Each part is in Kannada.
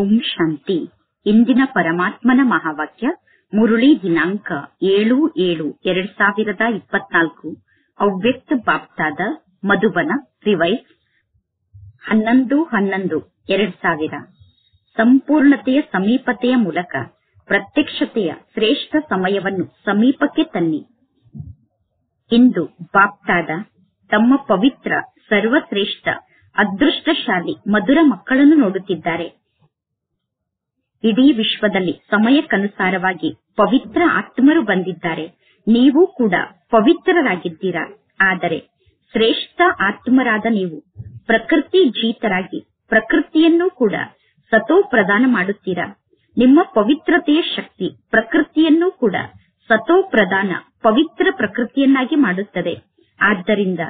ಓಂ ಶಾಂತಿ ಇಂದಿನ ಪರಮಾತ್ಮನ ಮಹಾವಾಕ್ಯ ಮುರುಳಿ ದಿನಾಂಕ ಏಳು ಏಳು ಎರಡ್ ಸಾವಿರದ ಇಪ್ಪತ್ನಾಲ್ಕು ಅವ್ಯಕ್ತ ಬಾಪ್ತಾದ ಮಧುಬನ ರಿವೈಸ್ ಹನ್ನೊಂದು ಹನ್ನೊಂದು ಎರಡ್ ಸಾವಿರ ಸಂಪೂರ್ಣತೆಯ ಸಮೀಪತೆಯ ಮೂಲಕ ಪ್ರತ್ಯಕ್ಷತೆಯ ಶ್ರೇಷ್ಠ ಸಮಯವನ್ನು ಸಮೀಪಕ್ಕೆ ತನ್ನಿ ಇಂದು ಬಾಪ್ತಾದ ತಮ್ಮ ಪವಿತ್ರ ಸರ್ವಶ್ರೇಷ್ಠ ಅದೃಷ್ಟಶಾಲಿ ಮಧುರ ಮಕ್ಕಳನ್ನು ನೋಡುತ್ತಿದ್ದಾರೆ ಇಡೀ ವಿಶ್ವದಲ್ಲಿ ಸಮಯಕ್ಕನುಸಾರವಾಗಿ ಪವಿತ್ರ ಆತ್ಮರು ಬಂದಿದ್ದಾರೆ ನೀವು ಕೂಡ ಪವಿತ್ರರಾಗಿದ್ದೀರಾ ಆದರೆ ಶ್ರೇಷ್ಠ ಆತ್ಮರಾದ ನೀವು ಪ್ರಕೃತಿ ಜೀತರಾಗಿ ಪ್ರಕೃತಿಯನ್ನೂ ಕೂಡ ಸತೋ ಪ್ರದಾನ ಮಾಡುತ್ತೀರಾ ನಿಮ್ಮ ಪವಿತ್ರತೆಯ ಶಕ್ತಿ ಪ್ರಕೃತಿಯನ್ನೂ ಕೂಡ ಸತೋ ಪ್ರದಾನ ಪವಿತ್ರ ಪ್ರಕೃತಿಯನ್ನಾಗಿ ಮಾಡುತ್ತದೆ ಆದ್ದರಿಂದ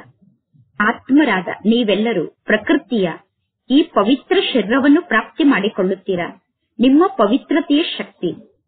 ಆತ್ಮರಾದ ನೀವೆಲ್ಲರೂ ಪ್ರಕೃತಿಯ ಈ ಪವಿತ್ರ ಶರೀರವನ್ನು ಪ್ರಾಪ್ತಿ ಮಾಡಿಕೊಳ್ಳುತ್ತೀರಾ ನಿಮ್ಮ ಪವಿತ್ರತೆಯ ಶಕ್ತಿ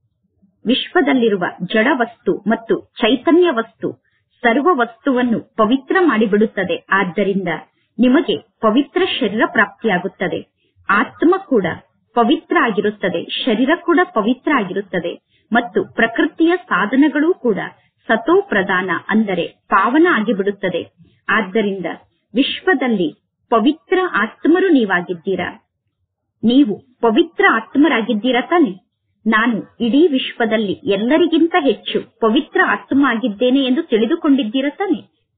ವಿಶ್ವದಲ್ಲಿರುವ ಜಡ ವಸ್ತು ಮತ್ತು ಚೈತನ್ಯ ವಸ್ತು ಸರ್ವ ವಸ್ತುವನ್ನು ಪವಿತ್ರ ಮಾಡಿಬಿಡುತ್ತದೆ ಆದ್ದರಿಂದ ನಿಮಗೆ ಪವಿತ್ರ ಶರೀರ ಪ್ರಾಪ್ತಿಯಾಗುತ್ತದೆ ಆತ್ಮ ಕೂಡ ಪವಿತ್ರ ಆಗಿರುತ್ತದೆ ಶರೀರ ಕೂಡ ಪವಿತ್ರ ಆಗಿರುತ್ತದೆ ಮತ್ತು ಪ್ರಕೃತಿಯ ಸಾಧನಗಳೂ ಕೂಡ ಸತೋ ಪ್ರಧಾನ ಅಂದರೆ ಪಾವನ ಆಗಿಬಿಡುತ್ತದೆ ಆದ್ದರಿಂದ ವಿಶ್ವದಲ್ಲಿ ಪವಿತ್ರ ಆತ್ಮರು ನೀವಾಗಿದ್ದೀರಾ ನೀವು ಪವಿತ್ರ ಆತ್ಮರಾಗಿದ್ದೀರಾ ತಾನೆ ನಾನು ಇಡೀ ವಿಶ್ವದಲ್ಲಿ ಎಲ್ಲರಿಗಿಂತ ಹೆಚ್ಚು ಪವಿತ್ರ ಆತ್ಮ ಆಗಿದ್ದೇನೆ ಎಂದು ತಿಳಿದುಕೊಂಡಿದ್ದೀರಾ ತಾನೆ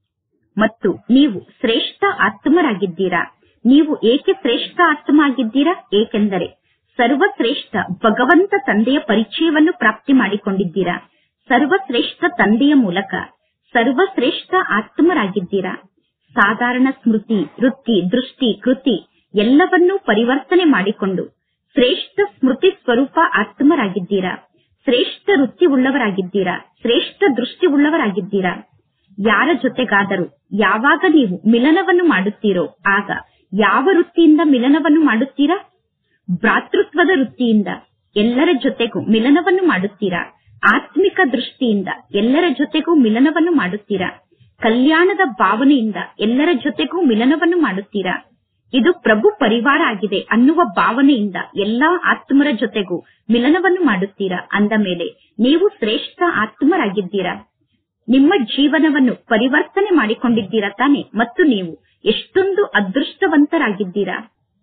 ಮತ್ತು ನೀವು ಶ್ರೇಷ್ಠ ಆತ್ಮರಾಗಿದ್ದೀರಾ ನೀವು ಏಕೆ ಶ್ರೇಷ್ಠ ಆತ್ಮ ಆಗಿದ್ದೀರಾ ಏಕೆಂದರೆ ಸರ್ವಶ್ರೇಷ್ಠ ಭಗವಂತ ತಂದೆಯ ಪರಿಚಯವನ್ನು ಪ್ರಾಪ್ತಿ ಮಾಡಿಕೊಂಡಿದ್ದೀರಾ ಸರ್ವಶ್ರೇಷ್ಠ ತಂದೆಯ ಮೂಲಕ ಸರ್ವಶ್ರೇಷ್ಠ ಆತ್ಮರಾಗಿದ್ದೀರಾ ಸಾಧಾರಣ ಸ್ಮೃತಿ ವೃತ್ತಿ ದೃಷ್ಟಿ ಕೃತಿ ಎಲ್ಲವನ್ನೂ ಪರಿವರ್ತನೆ ಮಾಡಿಕೊಂಡು ಶ್ರೇಷ್ಠ ಸ್ಮೃತಿ ಸ್ವರೂಪ ಆತ್ಮರಾಗಿದ್ದೀರಾ ಶ್ರೇಷ್ಠ ವೃತ್ತಿ ಉಳ್ಳವರಾಗಿದ್ದೀರಾ ಶ್ರೇಷ್ಠ ದೃಷ್ಟಿ ಉಳ್ಳವರಾಗಿದ್ದೀರಾ ಯಾರ ಜೊತೆಗಾದರೂ ಯಾವಾಗ ನೀವು ಮಿಲನವನ್ನು ಮಾಡುತ್ತೀರೋ ಆಗ ಯಾವ ವೃತ್ತಿಯಿಂದ ಮಿಲನವನ್ನು ಮಾಡುತ್ತೀರಾ ಭ್ರಾತೃತ್ವದ ವೃತ್ತಿಯಿಂದ ಎಲ್ಲರ ಜೊತೆಗೂ ಮಿಲನವನ್ನು ಮಾಡುತ್ತೀರಾ ಆತ್ಮಿಕ ದೃಷ್ಟಿಯಿಂದ ಎಲ್ಲರ ಜೊತೆಗೂ ಮಿಲನವನ್ನು ಮಾಡುತ್ತೀರಾ ಕಲ್ಯಾಣದ ಭಾವನೆಯಿಂದ ಎಲ್ಲರ ಜೊತೆಗೂ ಮಿಲನವನ್ನು ಮಾಡುತ್ತೀರಾ ಇದು ಪ್ರಭು ಪರಿವಾರ ಆಗಿದೆ ಅನ್ನುವ ಭಾವನೆಯಿಂದ ಎಲ್ಲಾ ಆತ್ಮರ ಜೊತೆಗೂ ಮಿಲನವನ್ನು ಮಾಡುತ್ತೀರಾ ಅಂದ ಮೇಲೆ ನೀವು ಶ್ರೇಷ್ಠ ಆತ್ಮರಾಗಿದ್ದೀರಾ ನಿಮ್ಮ ಜೀವನವನ್ನು ಪರಿವರ್ತನೆ ಮಾಡಿಕೊಂಡಿದ್ದೀರಾ ತಾನೆ ಮತ್ತು ನೀವು ಎಷ್ಟೊಂದು ಅದೃಷ್ಟವಂತರಾಗಿದ್ದೀರಾ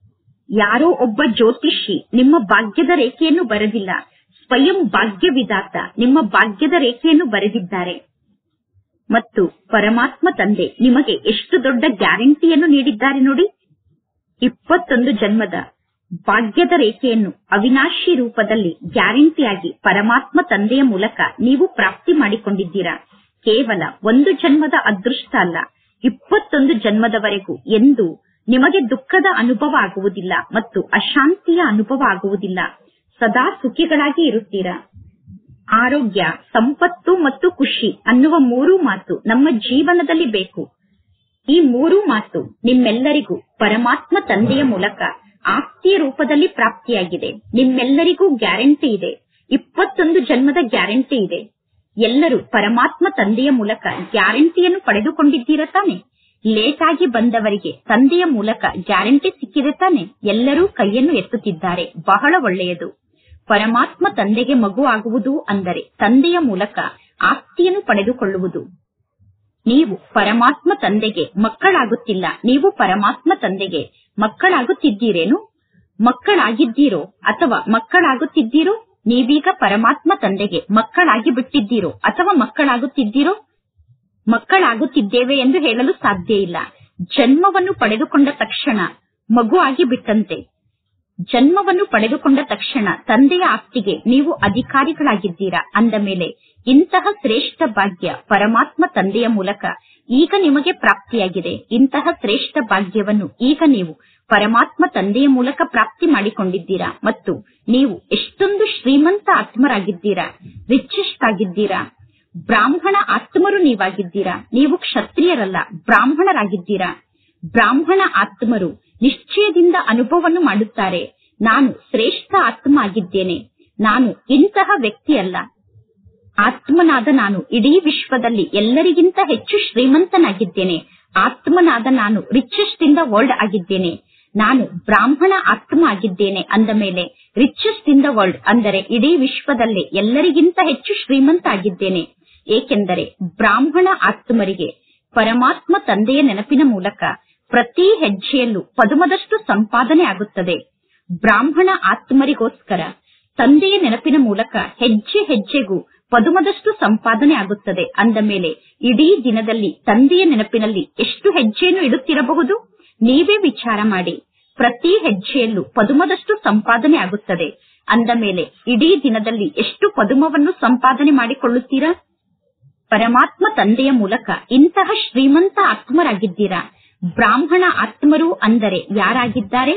ಯಾರೋ ಒಬ್ಬ ಜ್ಯೋತಿಷಿ ನಿಮ್ಮ ಭಾಗ್ಯದ ರೇಖೆಯನ್ನು ಬರೆದಿಲ್ಲ ಸ್ವಯಂ ಭಾಗ್ಯ ವಿಧಾತ ನಿಮ್ಮ ಭಾಗ್ಯದ ರೇಖೆಯನ್ನು ಬರೆದಿದ್ದಾರೆ ಮತ್ತು ಪರಮಾತ್ಮ ತಂದೆ ನಿಮಗೆ ಎಷ್ಟು ದೊಡ್ಡ ಗ್ಯಾರಂಟಿಯನ್ನು ನೀಡಿದ್ದಾರೆ ನೋಡಿ ಇಪ್ಪತ್ತೊಂದು ಜನ್ಮದ ಭಾಗ್ಯದ ರೇಖೆಯನ್ನು ಅವಿನಾಶಿ ರೂಪದಲ್ಲಿ ಗ್ಯಾರಂಟಿಯಾಗಿ ಪರಮಾತ್ಮ ತಂದೆಯ ಮೂಲಕ ನೀವು ಪ್ರಾಪ್ತಿ ಮಾಡಿಕೊಂಡಿದ್ದೀರಾ ಕೇವಲ ಒಂದು ಜನ್ಮದ ಅದೃಷ್ಟ ಅಲ್ಲ ಇಪ್ಪತ್ತೊಂದು ಜನ್ಮದವರೆಗೂ ಎಂದು ನಿಮಗೆ ದುಃಖದ ಅನುಭವ ಆಗುವುದಿಲ್ಲ ಮತ್ತು ಅಶಾಂತಿಯ ಅನುಭವ ಆಗುವುದಿಲ್ಲ ಸದಾ ಸುಖಿಗಳಾಗಿ ಇರುತ್ತೀರಾ ಆರೋಗ್ಯ ಸಂಪತ್ತು ಮತ್ತು ಖುಷಿ ಅನ್ನುವ ಮೂರೂ ಮಾತು ನಮ್ಮ ಜೀವನದಲ್ಲಿ ಬೇಕು ಈ ಮೂರೂ ಮಾತು ನಿಮ್ಮೆಲ್ಲರಿಗೂ ಪರಮಾತ್ಮ ತಂದೆಯ ಮೂಲಕ ಆಸ್ತಿಯ ರೂಪದಲ್ಲಿ ಪ್ರಾಪ್ತಿಯಾಗಿದೆ ನಿಮ್ಮೆಲ್ಲರಿಗೂ ಗ್ಯಾರಂಟಿ ಇದೆ ಇಪ್ಪತ್ತೊಂದು ಜನ್ಮದ ಗ್ಯಾರಂಟಿ ಇದೆ ಎಲ್ಲರೂ ಪರಮಾತ್ಮ ತಂದೆಯ ಮೂಲಕ ಗ್ಯಾರಂಟಿಯನ್ನು ಪಡೆದುಕೊಂಡಿದ್ದೀರಾ ತಾನೆ ಲೇಟ್ ಆಗಿ ಬಂದವರಿಗೆ ತಂದೆಯ ಮೂಲಕ ಗ್ಯಾರಂಟಿ ಸಿಕ್ಕಿದೆ ತಾನೆ ಎಲ್ಲರೂ ಕೈಯನ್ನು ಎತ್ತುತ್ತಿದ್ದಾರೆ ಬಹಳ ಒಳ್ಳೆಯದು ಪರಮಾತ್ಮ ತಂದೆಗೆ ಮಗು ಆಗುವುದು ಅಂದರೆ ತಂದೆಯ ಮೂಲಕ ಆಸ್ತಿಯನ್ನು ಪಡೆದುಕೊಳ್ಳುವುದು ನೀವು ಪರಮಾತ್ಮ ತಂದೆಗೆ ಮಕ್ಕಳಾಗುತ್ತಿಲ್ಲ ನೀವು ಪರಮಾತ್ಮ ತಂದೆಗೆ ಮಕ್ಕಳಾಗುತ್ತಿದ್ದೀರೇನು ಮಕ್ಕಳಾಗಿದ್ದೀರೋ ಅಥವಾ ಮಕ್ಕಳಾಗುತ್ತಿದ್ದೀರೋ ನೀವೀಗ ಪರಮಾತ್ಮ ತಂದೆಗೆ ಮಕ್ಕಳಾಗಿ ಬಿಟ್ಟಿದ್ದೀರೋ ಅಥವಾ ಮಕ್ಕಳಾಗುತ್ತಿದ್ದೀರೋ ಮಕ್ಕಳಾಗುತ್ತಿದ್ದೇವೆ ಎಂದು ಹೇಳಲು ಸಾಧ್ಯ ಇಲ್ಲ ಜನ್ಮವನ್ನು ಪಡೆದುಕೊಂಡ ತಕ್ಷಣ ಮಗು ಆಗಿ ಬಿಟ್ಟಂತೆ ಜನ್ಮವನ್ನು ಪಡೆದುಕೊಂಡ ತಕ್ಷಣ ತಂದೆಯ ಆಸ್ತಿಗೆ ನೀವು ಅಧಿಕಾರಿಗಳಾಗಿದ್ದೀರಾ ಅಂದ ಮೇಲೆ ಇಂತಹ ಶ್ರೇಷ್ಠ ಭಾಗ್ಯ ಪರಮಾತ್ಮ ತಂದೆಯ ಮೂಲಕ ಈಗ ನಿಮಗೆ ಪ್ರಾಪ್ತಿಯಾಗಿದೆ ಇಂತಹ ಶ್ರೇಷ್ಠ ಭಾಗ್ಯವನ್ನು ಈಗ ನೀವು ಪರಮಾತ್ಮ ತಂದೆಯ ಮೂಲಕ ಪ್ರಾಪ್ತಿ ಮಾಡಿಕೊಂಡಿದ್ದೀರಾ ಮತ್ತು ನೀವು ಎಷ್ಟೊಂದು ಶ್ರೀಮಂತ ಆತ್ಮರಾಗಿದ್ದೀರಾ ರಿಚೆಸ್ಟ್ ಆಗಿದ್ದೀರಾ ಬ್ರಾಹ್ಮಣ ಆತ್ಮರು ನೀವಾಗಿದ್ದೀರಾ ನೀವು ಕ್ಷತ್ರಿಯರಲ್ಲ ಬ್ರಾಹ್ಮಣರಾಗಿದ್ದೀರಾ ಬ್ರಾಹ್ಮಣ ಆತ್ಮರು ನಿಶ್ಚಯದಿಂದ ಅನುಭವವನ್ನು ಮಾಡುತ್ತಾರೆ ನಾನು ಶ್ರೇಷ್ಠ ಆತ್ಮ ಆಗಿದ್ದೇನೆ ನಾನು ಇಂತಹ ವ್ಯಕ್ತಿಯಲ್ಲ ಆತ್ಮನಾದ ನಾನು ಇಡೀ ವಿಶ್ವದಲ್ಲಿ ಎಲ್ಲರಿಗಿಂತ ಹೆಚ್ಚು ಶ್ರೀಮಂತನಾಗಿದ್ದೇನೆ ಆತ್ಮನಾದ ನಾನು ರಿಚೆಸ್ಟ್ ಇನ್ ದ ವರ್ಲ್ಡ್ ಆಗಿದ್ದೇನೆ ನಾನು ಬ್ರಾಹ್ಮಣ ಆತ್ಮ ಆಗಿದ್ದೇನೆ ಅಂದ ಮೇಲೆ ರಿಚೆಸ್ಟ್ ಇನ್ ದ ವರ್ಲ್ಡ್ ಅಂದರೆ ಇಡೀ ವಿಶ್ವದಲ್ಲೇ ಎಲ್ಲರಿಗಿಂತ ಹೆಚ್ಚು ಶ್ರೀಮಂತ ಆಗಿದ್ದೇನೆ ಏಕೆಂದರೆ ಬ್ರಾಹ್ಮಣ ಆತ್ಮರಿಗೆ ಪರಮಾತ್ಮ ತಂದೆಯ ನೆನಪಿನ ಮೂಲಕ ಪ್ರತಿ ಹೆಜ್ಜೆಯಲ್ಲೂ ಪದುಮದಷ್ಟು ಸಂಪಾದನೆ ಆಗುತ್ತದೆ ಬ್ರಾಹ್ಮಣ ಆತ್ಮರಿಗೋಸ್ಕರ ತಂದೆಯ ನೆನಪಿನ ಮೂಲಕ ಹೆಜ್ಜೆ ಹೆಜ್ಜೆಗೂ ಪದುಮದಷ್ಟು ಸಂಪಾದನೆ ಆಗುತ್ತದೆ ಅಂದ ಮೇಲೆ ಇಡೀ ದಿನದಲ್ಲಿ ತಂದೆಯ ನೆನಪಿನಲ್ಲಿ ಎಷ್ಟು ಹೆಜ್ಜೆಯನ್ನು ಇಡುತ್ತಿರಬಹುದು ನೀವೇ ವಿಚಾರ ಮಾಡಿ ಪ್ರತಿ ಹೆಜ್ಜೆಯಲ್ಲೂ ಪದುಮದಷ್ಟು ಸಂಪಾದನೆ ಆಗುತ್ತದೆ ಅಂದ ಮೇಲೆ ಇಡೀ ದಿನದಲ್ಲಿ ಎಷ್ಟು ಪದುಮವನ್ನು ಸಂಪಾದನೆ ಮಾಡಿಕೊಳ್ಳುತ್ತೀರಾ ಪರಮಾತ್ಮ ತಂದೆಯ ಮೂಲಕ ಇಂತಹ ಶ್ರೀಮಂತ ಆತ್ಮರಾಗಿದ್ದೀರಾ ಬ್ರಾಹ್ಮಣ ಆತ್ಮರು ಅಂದರೆ ಯಾರಾಗಿದ್ದಾರೆ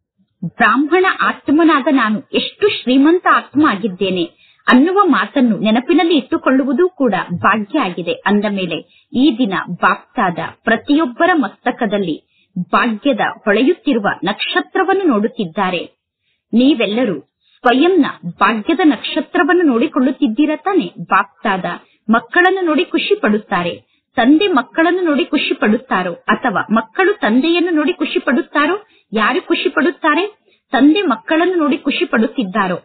ಬ್ರಾಹ್ಮಣ ಆತ್ಮನಾದ ನಾನು ಎಷ್ಟು ಶ್ರೀಮಂತ ಆತ್ಮ ಆಗಿದ್ದೇನೆ ಅನ್ನುವ ಮಾತನ್ನು ನೆನಪಿನಲ್ಲಿ ಇಟ್ಟುಕೊಳ್ಳುವುದು ಕೂಡ ಭಾಗ್ಯ ಆಗಿದೆ ಅಂದ ಮೇಲೆ ಈ ದಿನ ಬಾಪ್ತಾದ ಪ್ರತಿಯೊಬ್ಬರ ಮಸ್ತಕದಲ್ಲಿ ಭಾಗ್ಯದ ಹೊಳೆಯುತ್ತಿರುವ ನಕ್ಷತ್ರವನ್ನು ನೋಡುತ್ತಿದ್ದಾರೆ ನೀವೆಲ್ಲರೂ ಸ್ವಯಂನ ಭಾಗ್ಯದ ನಕ್ಷತ್ರವನ್ನು ನೋಡಿಕೊಳ್ಳುತ್ತಿದ್ದೀರ ತಾನೆ ಬಾಪ್ತಾದ ಮಕ್ಕಳನ್ನು ನೋಡಿ ಖುಷಿ ಪಡುತ್ತಾರೆ ತಂದೆ ಮಕ್ಕಳನ್ನು ನೋಡಿ ಖುಷಿ ಪಡುತ್ತಾರೋ ಅಥವಾ ಮಕ್ಕಳು ತಂದೆಯನ್ನು ನೋಡಿ ಖುಷಿ ಪಡುತ್ತಾರೋ ಯಾರು ಖುಷಿ ಪಡುತ್ತಾರೆ ತಂದೆ ಮಕ್ಕಳನ್ನು ನೋಡಿ ಖುಷಿ ಪಡುತ್ತಿದ್ದಾರೋ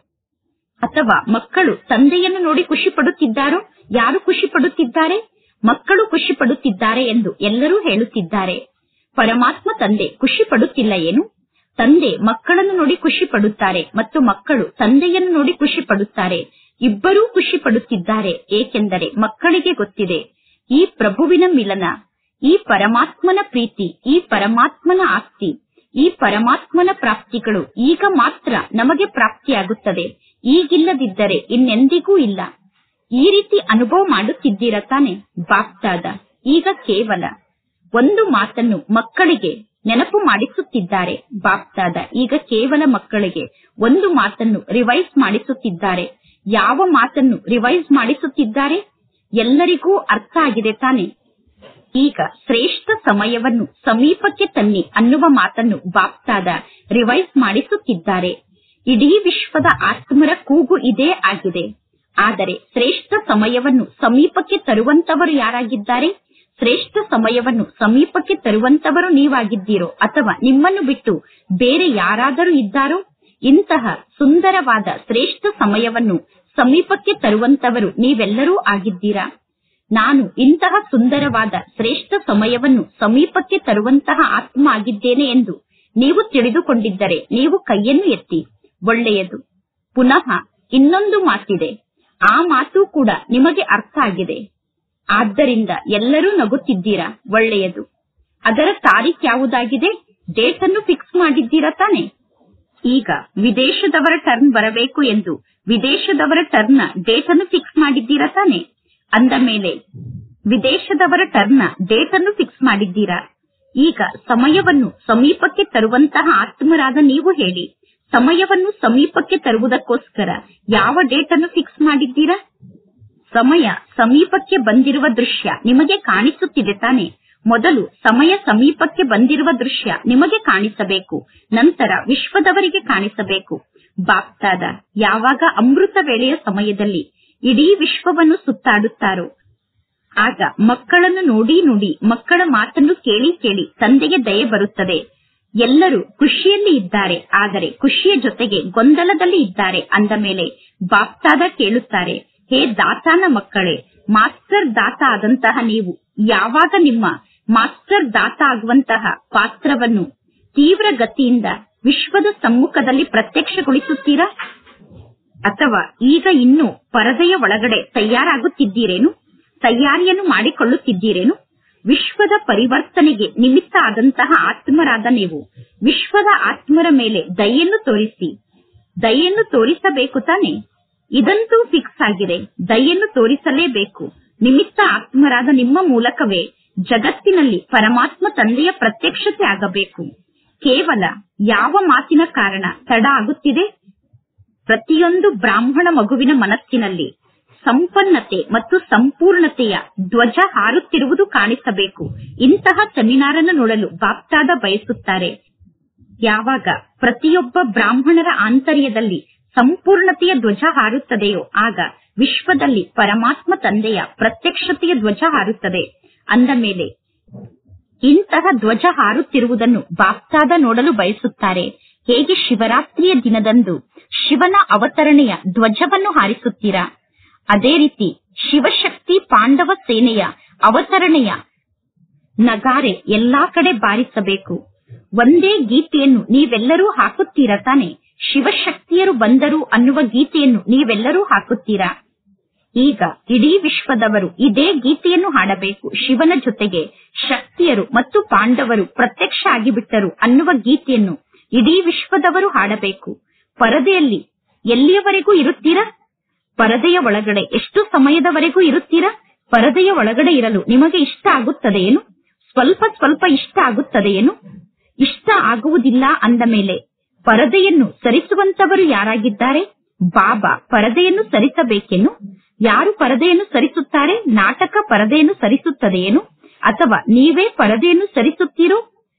ಅಥವಾ ಮಕ್ಕಳು ತಂದೆಯನ್ನು ನೋಡಿ ಖುಷಿ ಪಡುತ್ತಿದ್ದಾರೋ ಯಾರು ಖುಷಿ ಪಡುತ್ತಿದ್ದಾರೆ ಮಕ್ಕಳು ಖುಷಿ ಪಡುತ್ತಿದ್ದಾರೆ ಎಂದು ಎಲ್ಲರೂ ಹೇಳುತ್ತಿದ್ದಾರೆ ಪರಮಾತ್ಮ ತಂದೆ ಖುಷಿ ಪಡುತ್ತಿಲ್ಲ ಏನು ತಂದೆ ಮಕ್ಕಳನ್ನು ನೋಡಿ ಖುಷಿ ಪಡುತ್ತಾರೆ ಮತ್ತು ಮಕ್ಕಳು ತಂದೆಯನ್ನು ನೋಡಿ ಖುಷಿ ಪಡುತ್ತಾರೆ ಇಬ್ಬರೂ ಖುಷಿ ಪಡುತ್ತಿದ್ದಾರೆ ಏಕೆಂದರೆ ಮಕ್ಕಳಿಗೆ ಗೊತ್ತಿದೆ ಈ ಪ್ರಭುವಿನ ಮಿಲನ ಈ ಪರಮಾತ್ಮನ ಪ್ರೀತಿ ಈ ಪರಮಾತ್ಮನ ಆಸ್ತಿ ಈ ಪರಮಾತ್ಮನ ಪ್ರಾಪ್ತಿಗಳು ಈಗ ಮಾತ್ರ ನಮಗೆ ಪ್ರಾಪ್ತಿಯಾಗುತ್ತದೆ ಈಗಿಲ್ಲದಿದ್ದರೆ ಇನ್ನೆಂದಿಗೂ ಇಲ್ಲ ಈ ರೀತಿ ಅನುಭವ ಮಾಡುತ್ತಿದ್ದೀರ ತಾನೆ ಬಾಪ್ತಾದ ಈಗ ಕೇವಲ ಒಂದು ಮಾತನ್ನು ಮಕ್ಕಳಿಗೆ ನೆನಪು ಮಾಡಿಸುತ್ತಿದ್ದಾರೆ ಬಾಪ್ತಾದ ಈಗ ಕೇವಲ ಮಕ್ಕಳಿಗೆ ಒಂದು ಮಾತನ್ನು ರಿವೈಸ್ ಮಾಡಿಸುತ್ತಿದ್ದಾರೆ ಯಾವ ಮಾತನ್ನು ರಿವೈಸ್ ಮಾಡಿಸುತ್ತಿದ್ದಾರೆ ಎಲ್ಲರಿಗೂ ಅರ್ಥ ಆಗಿದೆ ತಾನೆ ಈಗ ಶ್ರೇಷ್ಠ ಸಮಯವನ್ನು ಸಮೀಪಕ್ಕೆ ತನ್ನಿ ಅನ್ನುವ ಮಾತನ್ನು ಬಾಪ್ತಾದ ರಿವೈಸ್ ಮಾಡಿಸುತ್ತಿದ್ದಾರೆ ಇಡೀ ವಿಶ್ವದ ಆತ್ಮರ ಕೂಗು ಇದೇ ಆಗಿದೆ ಆದರೆ ಶ್ರೇಷ್ಠ ಸಮಯವನ್ನು ಸಮೀಪಕ್ಕೆ ತರುವಂತವರು ಯಾರಾಗಿದ್ದಾರೆ ಶ್ರೇಷ್ಠ ಸಮಯವನ್ನು ಸಮೀಪಕ್ಕೆ ತರುವಂತವರು ನೀವಾಗಿದ್ದೀರೋ ಅಥವಾ ನಿಮ್ಮನ್ನು ಬಿಟ್ಟು ಬೇರೆ ಯಾರಾದರೂ ಇದ್ದಾರೋ ಇಂತಹ ಸುಂದರವಾದ ಶ್ರೇಷ್ಠ ಸಮಯವನ್ನು ಸಮೀಪಕ್ಕೆ ತರುವಂತವರು ನೀವೆಲ್ಲರೂ ಆಗಿದ್ದೀರಾ ನಾನು ಇಂತಹ ಸುಂದರವಾದ ಶ್ರೇಷ್ಠ ಸಮಯವನ್ನು ಸಮೀಪಕ್ಕೆ ತರುವಂತಹ ಆತ್ಮ ಆಗಿದ್ದೇನೆ ಎಂದು ನೀವು ತಿಳಿದುಕೊಂಡಿದ್ದರೆ ನೀವು ಕೈಯನ್ನು ಎತ್ತಿ ಒಳ್ಳೆಯದು ಪುನಃ ಇನ್ನೊಂದು ಮಾತಿದೆ ಆ ಮಾತು ಕೂಡ ನಿಮಗೆ ಅರ್ಥ ಆಗಿದೆ ಆದ್ದರಿಂದ ಎಲ್ಲರೂ ನಗುತ್ತಿದ್ದೀರಾ ಒಳ್ಳೆಯದು ಅದರ ತಾರೀಖ್ ಯಾವುದಾಗಿದೆ ಡೇಟ್ ಅನ್ನು ಫಿಕ್ಸ್ ಮಾಡಿದ್ದೀರಾ ತಾನೆ ಈಗ ವಿದೇಶದವರ ಟರ್ನ್ ಬರಬೇಕು ಎಂದು ವಿದೇಶದವರ ಟರ್ನ್ ಡೇಟ್ ಅನ್ನು ಫಿಕ್ಸ್ ಮಾಡಿದ್ದೀರಾ ತಾನೆ ಅಂದ ಮೇಲೆ ವಿದೇಶದವರ ಟರ್ನ್ ಡೇಟ್ ಅನ್ನು ಫಿಕ್ಸ್ ಮಾಡಿದ್ದೀರಾ ಈಗ ಸಮಯವನ್ನು ಸಮೀಪಕ್ಕೆ ತರುವಂತಹ ಆತ್ಮರಾದ ನೀವು ಹೇಳಿ ಸಮಯವನ್ನು ಸಮೀಪಕ್ಕೆ ತರುವುದಕ್ಕೋಸ್ಕರ ಯಾವ ಡೇಟ್ ಅನ್ನು ಫಿಕ್ಸ್ ಮಾಡಿದ್ದೀರಾ ಸಮಯ ಸಮೀಪಕ್ಕೆ ಬಂದಿರುವ ದೃಶ್ಯ ನಿಮಗೆ ಕಾಣಿಸುತ್ತಿದೆ ತಾನೆ ಮೊದಲು ಸಮಯ ಸಮೀಪಕ್ಕೆ ಬಂದಿರುವ ದೃಶ್ಯ ನಿಮಗೆ ಕಾಣಿಸಬೇಕು ನಂತರ ವಿಶ್ವದವರಿಗೆ ಕಾಣಿಸಬೇಕು ಬಾಪ್ತಾದ ಯಾವಾಗ ಅಮೃತ ವೇಳೆಯ ಸಮಯದಲ್ಲಿ ಇಡೀ ವಿಶ್ವವನ್ನು ಸುತ್ತಾಡುತ್ತಾರೋ ಆಗ ಮಕ್ಕಳನ್ನು ನೋಡಿ ನೋಡಿ ಮಕ್ಕಳ ಮಾತನ್ನು ಕೇಳಿ ಕೇಳಿ ತಂದೆಗೆ ದಯೆ ಬರುತ್ತದೆ ಎಲ್ಲರೂ ಖುಷಿಯಲ್ಲಿ ಇದ್ದಾರೆ ಆದರೆ ಖುಷಿಯ ಜೊತೆಗೆ ಗೊಂದಲದಲ್ಲಿ ಇದ್ದಾರೆ ಅಂದ ಮೇಲೆ ಬಾಪ್ತಾದ ಕೇಳುತ್ತಾರೆ ಹೇ ದಾತಾನ ಮಕ್ಕಳೇ ಮಾಸ್ಟರ್ ದಾತ ಆದಂತಹ ನೀವು ಯಾವಾಗ ನಿಮ್ಮ ಮಾಸ್ಟರ್ ದಾತ ಆಗುವಂತಹ ಪಾತ್ರವನ್ನು ತೀವ್ರ ಗತಿಯಿಂದ ವಿಶ್ವದ ಸಮ್ಮುಖದಲ್ಲಿ ಪ್ರತ್ಯಕ್ಷಗೊಳಿಸುತ್ತೀರಾ ಅಥವಾ ಈಗ ಇನ್ನೂ ಪರದೆಯ ಒಳಗಡೆ ತಯಾರಾಗುತ್ತಿದ್ದೀರೇನು ತಯಾರಿಯನ್ನು ಮಾಡಿಕೊಳ್ಳುತ್ತಿದ್ದೀರೇನು ವಿಶ್ವದ ಪರಿವರ್ತನೆಗೆ ನಿಮಿತ್ತ ಆದಂತಹ ಆತ್ಮರಾದ ನೀವು ವಿಶ್ವದ ಆತ್ಮರ ಮೇಲೆ ದಯೆಯನ್ನು ತೋರಿಸಿ ದಯೆಯನ್ನು ತೋರಿಸಬೇಕು ತಾನೆ ಇದಂತೂ ಫಿಕ್ಸ್ ಆಗಿದೆ ದಯೆಯನ್ನು ತೋರಿಸಲೇಬೇಕು ನಿಮಿತ್ತ ಆತ್ಮರಾದ ನಿಮ್ಮ ಮೂಲಕವೇ ಜಗತ್ತಿನಲ್ಲಿ ಪರಮಾತ್ಮ ತಂದೆಯ ಪ್ರತ್ಯಕ್ಷತೆ ಆಗಬೇಕು ಕೇವಲ ಯಾವ ಮಾತಿನ ಕಾರಣ ತಡ ಆಗುತ್ತಿದೆ ಪ್ರತಿಯೊಂದು ಬ್ರಾಹ್ಮಣ ಮಗುವಿನ ಮನಸ್ಸಿನಲ್ಲಿ ಸಂಪನ್ನತೆ ಮತ್ತು ಸಂಪೂರ್ಣತೆಯ ಧ್ವಜ ಹಾರುತ್ತಿರುವುದು ಕಾಣಿಸಬೇಕು ಇಂತಹ ಸೆಮಿನಾರ್ ಅನ್ನು ನೋಡಲು ಬಾಪ್ತಾದ ಬಯಸುತ್ತಾರೆ ಯಾವಾಗ ಪ್ರತಿಯೊಬ್ಬ ಬ್ರಾಹ್ಮಣರ ಆಂತರ್ಯದಲ್ಲಿ ಸಂಪೂರ್ಣತೆಯ ಧ್ವಜ ಹಾರುತ್ತದೆಯೋ ಆಗ ವಿಶ್ವದಲ್ಲಿ ಪರಮಾತ್ಮ ತಂದೆಯ ಪ್ರತ್ಯಕ್ಷತೆಯ ಧ್ವಜ ಹಾರುತ್ತದೆ ಅಂದ ಮೇಲೆ ಇಂತಹ ಧ್ವಜ ಹಾರುತ್ತಿರುವುದನ್ನು ಬಾಪ್ತಾದ ನೋಡಲು ಬಯಸುತ್ತಾರೆ ಹೇಗೆ ಶಿವರಾತ್ರಿಯ ದಿನದಂದು ಶಿವನ ಅವತರಣೆಯ ಧ್ವಜವನ್ನು ಹಾರಿಸುತ್ತೀರಾ ಅದೇ ರೀತಿ ಶಿವಶಕ್ತಿ ಪಾಂಡವ ಸೇನೆಯ ಅವತರಣೆಯ ನಗಾರೆ ಎಲ್ಲಾ ಕಡೆ ಬಾರಿಸಬೇಕು ಒಂದೇ ಗೀತೆಯನ್ನು ನೀವೆಲ್ಲರೂ ಹಾಕುತ್ತೀರಾ ತಾನೆ ಶಿವಶಕ್ತಿಯರು ಬಂದರು ಅನ್ನುವ ಗೀತೆಯನ್ನು ನೀವೆಲ್ಲರೂ ಹಾಕುತ್ತೀರಾ ಈಗ ಇಡೀ ವಿಶ್ವದವರು ಇದೇ ಗೀತೆಯನ್ನು ಹಾಡಬೇಕು ಶಿವನ ಜೊತೆಗೆ ಶಕ್ತಿಯರು ಮತ್ತು ಪಾಂಡವರು ಪ್ರತ್ಯಕ್ಷ ಆಗಿಬಿಟ್ಟರು ಅನ್ನುವ ಗೀತೆಯನ್ನು ಇಡೀ ವಿಶ್ವದವರು ಹಾಡಬೇಕು ಪರದೆಯಲ್ಲಿ ಎಲ್ಲಿಯವರೆಗೂ ಇರುತ್ತೀರಾ ಪರದೆಯ ಒಳಗಡೆ ಎಷ್ಟು ಸಮಯದವರೆಗೂ ಇರುತ್ತೀರಾ ಪರದೆಯ ಒಳಗಡೆ ಇರಲು ನಿಮಗೆ ಇಷ್ಟ ಆಗುತ್ತದೆಯೇನು ಸ್ವಲ್ಪ ಸ್ವಲ್ಪ ಇಷ್ಟ ಆಗುತ್ತದೆಯೇನು ಇಷ್ಟ ಆಗುವುದಿಲ್ಲ ಅಂದ ಮೇಲೆ ಪರದೆಯನ್ನು ಸರಿಸುವಂತವರು ಯಾರಾಗಿದ್ದಾರೆ ಬಾಬಾ ಪರದೆಯನ್ನು ಸರಿಸಬೇಕೇನು ಯಾರು ಪರದೆಯನ್ನು ಸರಿಸುತ್ತಾರೆ ನಾಟಕ ಪರದೆಯನ್ನು ಸರಿಸುತ್ತದೆಯೇನು ಅಥವಾ ನೀವೇ ಪರದೆಯನ್ನು ಸರಿಸುತ್ತೀರೋ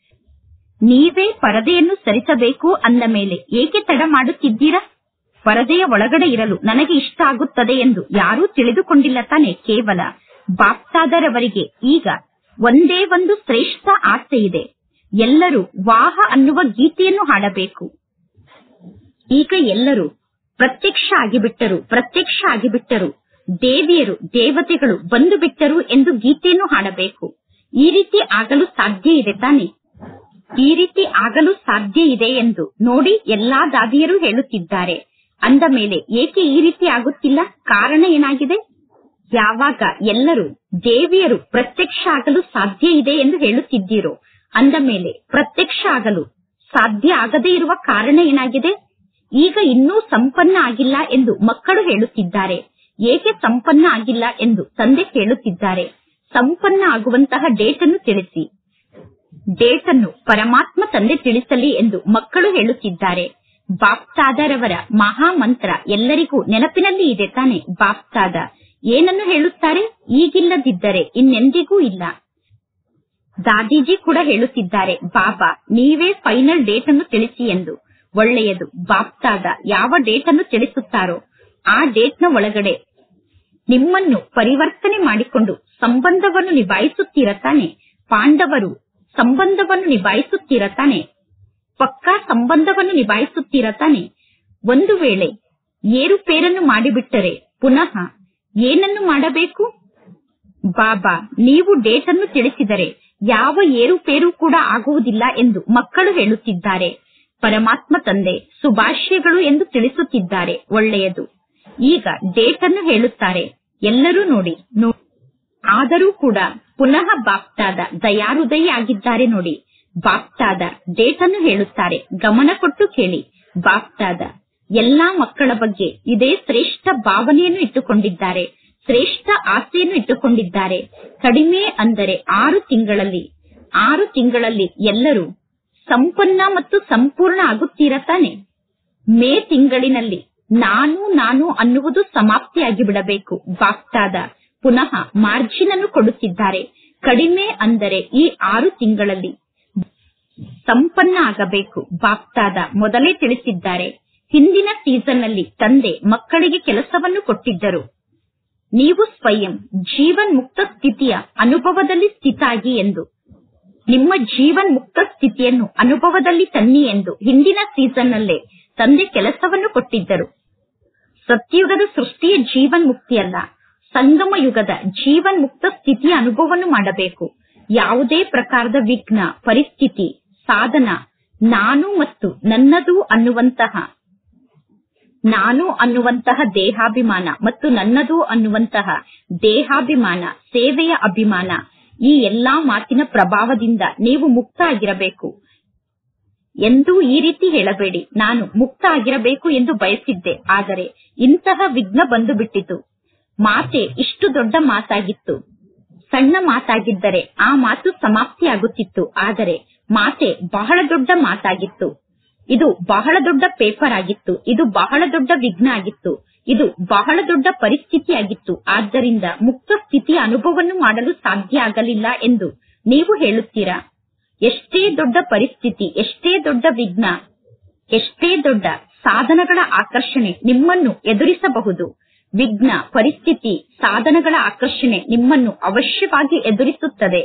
ನೀವೇ ಪರದೆಯನ್ನು ಸರಿಸಬೇಕು ಅಂದ ಮೇಲೆ ಏಕೆ ತಡ ಮಾಡುತ್ತಿದ್ದೀರಾ ಪರದೆಯ ಒಳಗಡೆ ಇರಲು ನನಗೆ ಇಷ್ಟ ಆಗುತ್ತದೆ ಎಂದು ಯಾರೂ ತಿಳಿದುಕೊಂಡಿಲ್ಲ ತಾನೆ ಕೇವಲ ಬಾಪ್ತಾದರವರಿಗೆ ಈಗ ಒಂದೇ ಒಂದು ಶ್ರೇಷ್ಠ ಆಸೆ ಇದೆ ಎಲ್ಲರೂ ವಾಹ ಅನ್ನುವ ಗೀತೆಯನ್ನು ಹಾಡಬೇಕು ಈಗ ಎಲ್ಲರೂ ಪ್ರತ್ಯಕ್ಷ ಆಗಿಬಿಟ್ಟರು ಪ್ರತ್ಯಕ್ಷ ಆಗಿಬಿಟ್ಟರು ದೇವಿಯರು ದೇವತೆಗಳು ಬಂದು ಬಿಟ್ಟರು ಎಂದು ಗೀತೆಯನ್ನು ಹಾಡಬೇಕು ಈ ರೀತಿ ಆಗಲು ಸಾಧ್ಯ ಇದೆ ತಾನೆ ಈ ರೀತಿ ಆಗಲು ಸಾಧ್ಯ ಇದೆ ಎಂದು ನೋಡಿ ಎಲ್ಲಾ ದಾದಿಯರು ಹೇಳುತ್ತಿದ್ದಾರೆ ಅಂದ ಮೇಲೆ ಏಕೆ ಈ ರೀತಿ ಆಗುತ್ತಿಲ್ಲ ಕಾರಣ ಏನಾಗಿದೆ ಯಾವಾಗ ಎಲ್ಲರೂ ದೇವಿಯರು ಪ್ರತ್ಯಕ್ಷ ಆಗಲು ಸಾಧ್ಯ ಇದೆ ಎಂದು ಹೇಳುತ್ತಿದ್ದೀರೋ ಅಂದ ಮೇಲೆ ಪ್ರತ್ಯಕ್ಷ ಆಗಲು ಸಾಧ್ಯ ಆಗದೇ ಇರುವ ಕಾರಣ ಏನಾಗಿದೆ ಈಗ ಇನ್ನೂ ಸಂಪನ್ನ ಆಗಿಲ್ಲ ಎಂದು ಮಕ್ಕಳು ಹೇಳುತ್ತಿದ್ದಾರೆ ಏಕೆ ಸಂಪನ್ನ ಆಗಿಲ್ಲ ಎಂದು ತಂದೆ ಕೇಳುತ್ತಿದ್ದಾರೆ ಸಂಪನ್ನ ಆಗುವಂತಹ ಡೇಟ್ ಅನ್ನು ತಿಳಿಸಿ ಡೇಟ್ ಅನ್ನು ಪರಮಾತ್ಮ ತಂದೆ ತಿಳಿಸಲಿ ಎಂದು ಮಕ್ಕಳು ಹೇಳುತ್ತಿದ್ದಾರೆ ಬಾಪ್ತಾದರವರ ಮಹಾಮಂತ್ರ ಎಲ್ಲರಿಗೂ ನೆನಪಿನಲ್ಲಿ ಇದೆ ತಾನೆ ಬಾಪ್ತಾದ ಏನನ್ನು ಹೇಳುತ್ತಾರೆ ಈಗಿಲ್ಲದಿದ್ದರೆ ಇನ್ನೆಂದಿಗೂ ಇಲ್ಲ ದಾದೀಜಿ ಕೂಡ ಹೇಳುತ್ತಿದ್ದಾರೆ ಬಾಬಾ ನೀವೇ ಫೈನಲ್ ಡೇಟ್ ಅನ್ನು ತಿಳಿಸಿ ಎಂದು ಒಳ್ಳೆಯದು ಬಾಪ್ತಾದ ಯಾವ ಡೇಟ್ ಅನ್ನು ತಿಳಿಸುತ್ತಾರೋ ಆ ಡೇಟ್ನ ಒಳಗಡೆ ನಿಮ್ಮನ್ನು ಪರಿವರ್ತನೆ ಮಾಡಿಕೊಂಡು ಸಂಬಂಧವನ್ನು ನಿಭಾಯಿಸುತ್ತೀರ ತಾನೆ ಪಾಂಡವರು ಸಂಬಂಧವನ್ನು ನಿಭಾಯಿಸುತ್ತೀರ ತಾನೆ ಪಕ್ಕಾ ಸಂಬಂಧವನ್ನು ನಿಭಾಯಿಸುತ್ತೀರ ತಾನೆ ಒಂದು ವೇಳೆ ಏರುಪೇರನ್ನು ಮಾಡಿಬಿಟ್ಟರೆ ಪುನಃ ಏನನ್ನು ಮಾಡಬೇಕು ಬಾಬಾ ನೀವು ಡೇಟ್ ಅನ್ನು ತಿಳಿಸಿದರೆ ಯಾವ ಏರುಪೇರು ಕೂಡ ಆಗುವುದಿಲ್ಲ ಎಂದು ಮಕ್ಕಳು ಹೇಳುತ್ತಿದ್ದಾರೆ ಪರಮಾತ್ಮ ತಂದೆ ಸುಭಾಷ್ಯಗಳು ಎಂದು ತಿಳಿಸುತ್ತಿದ್ದಾರೆ ಒಳ್ಳೆಯದು ಈಗ ಡೇಟ್ ಅನ್ನು ಹೇಳುತ್ತಾರೆ ಎಲ್ಲರೂ ನೋಡಿ ನೋ- ಆದರೂ ಕೂಡ ಪುನಃ ಬಾಪ್ತಾದ ದಯಾಹೃದಯಿ ಆಗಿದ್ದಾರೆ ನೋಡಿ ಬಾಪ್ತಾದ ಡೇಟ್ ಅನ್ನು ಹೇಳುತ್ತಾರೆ ಗಮನ ಕೊಟ್ಟು ಕೇಳಿ ಬಾಪ್ತಾದ ಎಲ್ಲಾ ಮಕ್ಕಳ ಬಗ್ಗೆ ಇದೇ ಶ್ರೇಷ್ಠ ಭಾವನೆಯನ್ನು ಇಟ್ಟುಕೊಂಡಿದ್ದಾರೆ ಶ್ರೇಷ್ಠ ಆಸೆಯನ್ನು ಇಟ್ಟುಕೊಂಡಿದ್ದಾರೆ ಕಡಿಮೆ ಅಂದರೆ ಆರು ತಿಂಗಳಲ್ಲಿ ಆರು ತಿಂಗಳಲ್ಲಿ ಎಲ್ಲರೂ ಸಂಪನ್ನ ಮತ್ತು ಸಂಪೂರ್ಣ ಆಗುತ್ತೀರ ತಾನೆ ಮೇ ತಿಂಗಳಿನಲ್ಲಿ ನಾನು ನಾನು ಅನ್ನುವುದು ಸಮಾಪ್ತಿಯಾಗಿ ಬಿಡಬೇಕು ಬಾಪ್ತಾದ ಪುನಃ ಮಾರ್ಜಿನ್ ಅನ್ನು ಕೊಡುತ್ತಿದ್ದಾರೆ ಕಡಿಮೆ ಅಂದರೆ ಈ ಆರು ತಿಂಗಳಲ್ಲಿ ಸಂಪನ್ನ ಆಗಬೇಕು ಬಾಪ್ತಾದ ಮೊದಲೇ ತಿಳಿಸಿದ್ದಾರೆ ಹಿಂದಿನ ಸೀಸನ್ ನಲ್ಲಿ ತಂದೆ ಮಕ್ಕಳಿಗೆ ಕೆಲಸವನ್ನು ಕೊಟ್ಟಿದ್ದರು ನೀವು ಸ್ವಯಂ ಜೀವನ್ ಮುಕ್ತ ಸ್ಥಿತಿಯ ಅನುಭವದಲ್ಲಿ ಸ್ಥಿತಾಗಿ ಎಂದು ನಿಮ್ಮ ಜೀವನ್ ಮುಕ್ತ ಸ್ಥಿತಿಯನ್ನು ಅನುಭವದಲ್ಲಿ ತನ್ನಿ ಎಂದು ಹಿಂದಿನ ಸೀಸನ್ ನಲ್ಲೇ ತಂದೆ ಕೆಲಸವನ್ನು ಕೊಟ್ಟಿದ್ದರು ಸತ್ಯುಗದ ಸೃಷ್ಟಿಯ ಜೀವನ್ ಮುಕ್ತಿಯಲ್ಲ ಸಂಗಮ ಯುಗದ ಜೀವನ್ ಮುಕ್ತ ಸ್ಥಿತಿಯ ಅನುಭವವನ್ನು ಮಾಡಬೇಕು ಯಾವುದೇ ಪ್ರಕಾರದ ವಿಘ್ನ ಪರಿಸ್ಥಿತಿ ಸಾಧನ ನಾನು ಮತ್ತು ನನ್ನದು ಅನ್ನುವಂತಹ ನಾನು ಅನ್ನುವಂತಹ ದೇಹಾಭಿಮಾನ ಮತ್ತು ನನ್ನದು ಅನ್ನುವಂತಹ ದೇಹಾಭಿಮಾನ ಸೇವೆಯ ಅಭಿಮಾನ ಈ ಎಲ್ಲಾ ಮಾತಿನ ಪ್ರಭಾವದಿಂದ ನೀವು ಮುಕ್ತ ಆಗಿರಬೇಕು ಎಂದೂ ಈ ರೀತಿ ಹೇಳಬೇಡಿ ನಾನು ಮುಕ್ತ ಆಗಿರಬೇಕು ಎಂದು ಬಯಸಿದ್ದೆ ಆದರೆ ಇಂತಹ ವಿಘ್ನ ಬಂದು ಬಿಟ್ಟಿತು ಮಾತೆ ಇಷ್ಟು ದೊಡ್ಡ ಮಾತಾಗಿತ್ತು ಸಣ್ಣ ಮಾತಾಗಿದ್ದರೆ ಆ ಮಾತು ಸಮಾಪ್ತಿಯಾಗುತ್ತಿತ್ತು ಆದರೆ ಮಾತೆ ಬಹಳ ದೊಡ್ಡ ಮಾತಾಗಿತ್ತು ಇದು ಬಹಳ ದೊಡ್ಡ ಪೇಪರ್ ಆಗಿತ್ತು ಇದು ಬಹಳ ದೊಡ್ಡ ವಿಘ್ನ ಆಗಿತ್ತು ಇದು ಬಹಳ ದೊಡ್ಡ ಪರಿಸ್ಥಿತಿಯಾಗಿತ್ತು ಆದ್ದರಿಂದ ಮುಕ್ತ ಸ್ಥಿತಿಯ ಅನುಭವವನ್ನು ಮಾಡಲು ಸಾಧ್ಯ ಆಗಲಿಲ್ಲ ಎಂದು ನೀವು ಹೇಳುತ್ತೀರಾ ಎಷ್ಟೇ ದೊಡ್ಡ ಪರಿಸ್ಥಿತಿ ಎಷ್ಟೇ ದೊಡ್ಡ ವಿಘ್ನ ಎಷ್ಟೇ ದೊಡ್ಡ ಸಾಧನಗಳ ಆಕರ್ಷಣೆ ನಿಮ್ಮನ್ನು ಎದುರಿಸಬಹುದು ವಿಘ್ನ ಪರಿಸ್ಥಿತಿ ಸಾಧನಗಳ ಆಕರ್ಷಣೆ ನಿಮ್ಮನ್ನು ಅವಶ್ಯವಾಗಿ ಎದುರಿಸುತ್ತದೆ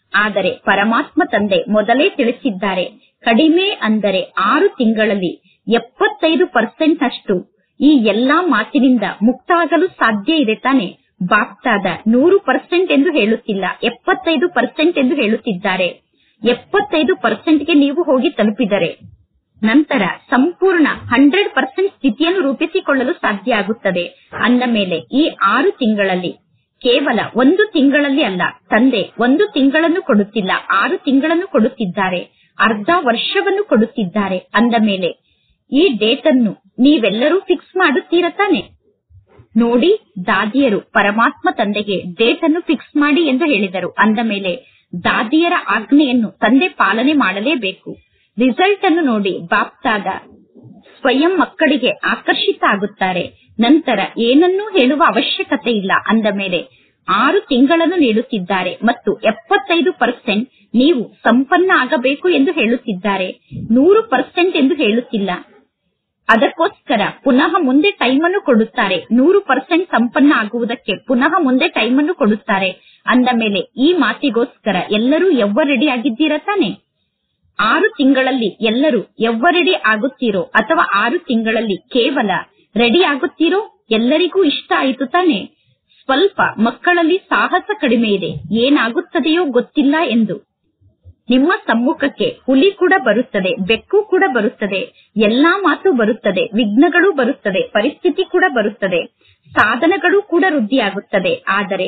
ಆದರೆ ಪರಮಾತ್ಮ ತಂದೆ ಮೊದಲೇ ತಿಳಿಸಿದ್ದಾರೆ ಕಡಿಮೆ ಅಂದರೆ ಆರು ತಿಂಗಳಲ್ಲಿ ಎಪ್ಪತ್ತೈದು ಪರ್ಸೆಂಟ್ ಅಷ್ಟು ಈ ಎಲ್ಲಾ ಮಾತಿನಿಂದ ಮುಕ್ತ ಆಗಲು ಸಾಧ್ಯ ಇದೆ ತಾನೆ ಬಾಪ್ತಾದ ನೂರು ಪರ್ಸೆಂಟ್ ಎಂದು ಹೇಳುತ್ತಿಲ್ಲ ಎಪ್ಪತ್ತೈದು ಪರ್ಸೆಂಟ್ ಎಂದು ಹೇಳುತ್ತಿದ್ದಾರೆ ಎಪ್ಪತ್ತೈದು ಪರ್ಸೆಂಟ್ಗೆ ನೀವು ಹೋಗಿ ತಲುಪಿದರೆ ನಂತರ ಸಂಪೂರ್ಣ ಹಂಡ್ರೆಡ್ ಪರ್ಸೆಂಟ್ ಸ್ಥಿತಿಯನ್ನು ರೂಪಿಸಿಕೊಳ್ಳಲು ಸಾಧ್ಯ ಆಗುತ್ತದೆ ಅಂದ ಮೇಲೆ ಈ ಆರು ತಿಂಗಳಲ್ಲಿ ಕೇವಲ ಒಂದು ತಿಂಗಳಲ್ಲಿ ಅಲ್ಲ ತಂದೆ ಒಂದು ತಿಂಗಳನ್ನು ಕೊಡುತ್ತಿಲ್ಲ ಆರು ತಿಂಗಳನ್ನು ಕೊಡುತ್ತಿದ್ದಾರೆ ಅರ್ಧ ವರ್ಷವನ್ನು ಕೊಡುತ್ತಿದ್ದಾರೆ ಅಂದ ಮೇಲೆ ಈ ಡೇಟ್ ಅನ್ನು ನೀವೆಲ್ಲರೂ ಫಿಕ್ಸ್ ಮಾಡುತ್ತೀರ ತಾನೆ ನೋಡಿ ದಾದಿಯರು ಪರಮಾತ್ಮ ತಂದೆಗೆ ಡೇಟ್ ಅನ್ನು ಫಿಕ್ಸ್ ಮಾಡಿ ಎಂದು ಹೇಳಿದರು ಅಂದ ಮೇಲೆ ದಾದಿಯರ ಆಜ್ಞೆಯನ್ನು ತಂದೆ ಪಾಲನೆ ಮಾಡಲೇಬೇಕು ರಿಸಲ್ಟ್ ಅನ್ನು ನೋಡಿ ಬಾಪ್ತಾದ ಸ್ವಯಂ ಮಕ್ಕಳಿಗೆ ಆಕರ್ಷಿತ ಆಗುತ್ತಾರೆ ನಂತರ ಏನನ್ನೂ ಹೇಳುವ ಅವಶ್ಯಕತೆ ಇಲ್ಲ ಅಂದ ಮೇಲೆ ಆರು ತಿಂಗಳನ್ನು ನೀಡುತ್ತಿದ್ದಾರೆ ಮತ್ತು ಎಪ್ಪತ್ತೈದು ಪರ್ಸೆಂಟ್ ನೀವು ಸಂಪನ್ನ ಆಗಬೇಕು ಎಂದು ಹೇಳುತ್ತಿದ್ದಾರೆ ನೂರು ಪರ್ಸೆಂಟ್ ಎಂದು ಹೇಳುತ್ತಿಲ್ಲ ಅದಕ್ಕೋಸ್ಕರ ಪುನಃ ಮುಂದೆ ಟೈಮ್ ಅನ್ನು ಕೊಡುತ್ತಾರೆ ನೂರು ಪರ್ಸೆಂಟ್ ಸಂಪನ್ನ ಆಗುವುದಕ್ಕೆ ಪುನಃ ಮುಂದೆ ಟೈಮ್ ಅನ್ನು ಕೊಡುತ್ತಾರೆ ಅಂದ ಮೇಲೆ ಈ ಮಾತಿಗೋಸ್ಕರ ಎಲ್ಲರೂ ಎವ್ವ ರೆಡಿ ಆಗಿದ್ದೀರಾ ತಾನೆ ಆರು ತಿಂಗಳಲ್ಲಿ ಎಲ್ಲರೂ ಎವ್ವ ರೆಡಿ ಆಗುತ್ತೀರೋ ಅಥವಾ ಆರು ತಿಂಗಳಲ್ಲಿ ಕೇವಲ ರೆಡಿ ಆಗುತ್ತೀರೋ ಎಲ್ಲರಿಗೂ ಇಷ್ಟ ಆಯಿತು ತಾನೆ ಸ್ವಲ್ಪ ಮಕ್ಕಳಲ್ಲಿ ಸಾಹಸ ಕಡಿಮೆ ಇದೆ ಏನಾಗುತ್ತದೆಯೋ ಗೊತ್ತಿಲ್ಲ ಎಂದು ನಿಮ್ಮ ಸಮ್ಮುಖಕ್ಕೆ ಹುಲಿ ಕೂಡ ಬರುತ್ತದೆ ಬೆಕ್ಕು ಕೂಡ ಬರುತ್ತದೆ ಎಲ್ಲಾ ಮಾತು ಬರುತ್ತದೆ ವಿಘ್ನಗಳು ಬರುತ್ತದೆ ಪರಿಸ್ಥಿತಿ ಕೂಡ ಬರುತ್ತದೆ ಸಾಧನಗಳು ಕೂಡ ವೃದ್ಧಿಯಾಗುತ್ತದೆ ಆದರೆ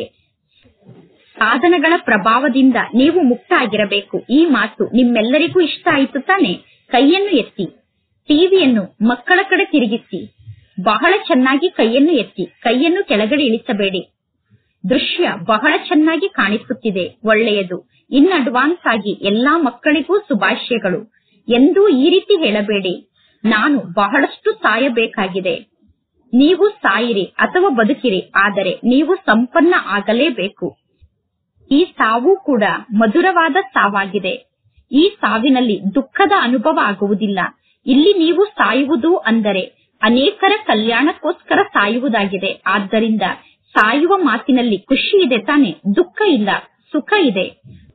ಸಾಧನಗಳ ಪ್ರಭಾವದಿಂದ ನೀವು ಮುಕ್ತ ಆಗಿರಬೇಕು ಈ ಮಾತು ನಿಮ್ಮೆಲ್ಲರಿಗೂ ಇಷ್ಟ ಆಯಿತು ತಾನೆ ಕೈಯನ್ನು ಎತ್ತಿ ಟಿವಿಯನ್ನು ಮಕ್ಕಳ ಕಡೆ ತಿರುಗಿಸಿ ಬಹಳ ಚೆನ್ನಾಗಿ ಕೈಯನ್ನು ಎತ್ತಿ ಕೈಯನ್ನು ಕೆಳಗಡೆ ಇಳಿಸಬೇಡಿ ದೃಶ್ಯ ಬಹಳ ಚೆನ್ನಾಗಿ ಕಾಣಿಸುತ್ತಿದೆ ಒಳ್ಳೆಯದು ಇನ್ ಅಡ್ವಾನ್ಸ್ ಆಗಿ ಎಲ್ಲಾ ಮಕ್ಕಳಿಗೂ ಶುಭಾಶಯಗಳು ಎಂದೂ ಈ ರೀತಿ ಹೇಳಬೇಡಿ ನಾನು ಬಹಳಷ್ಟು ಸಾಯಬೇಕಾಗಿದೆ ನೀವು ಸಾಯಿರಿ ಅಥವಾ ಬದುಕಿರಿ ಆದರೆ ನೀವು ಸಂಪನ್ನ ಆಗಲೇಬೇಕು ಈ ಸಾವು ಕೂಡ ಮಧುರವಾದ ಸಾವಾಗಿದೆ ಈ ಸಾವಿನಲ್ಲಿ ದುಃಖದ ಅನುಭವ ಆಗುವುದಿಲ್ಲ ಇಲ್ಲಿ ನೀವು ಸಾಯುವುದು ಅಂದರೆ ಅನೇಕರ ಕಲ್ಯಾಣಕ್ಕೋಸ್ಕರ ಸಾಯುವುದಾಗಿದೆ ಆದ್ದರಿಂದ ಸಾಯುವ ಮಾತಿನಲ್ಲಿ ಖುಷಿ ಇದೆ ತಾನೆ ದುಃಖ ಇಲ್ಲ ಸುಖ ಇದೆ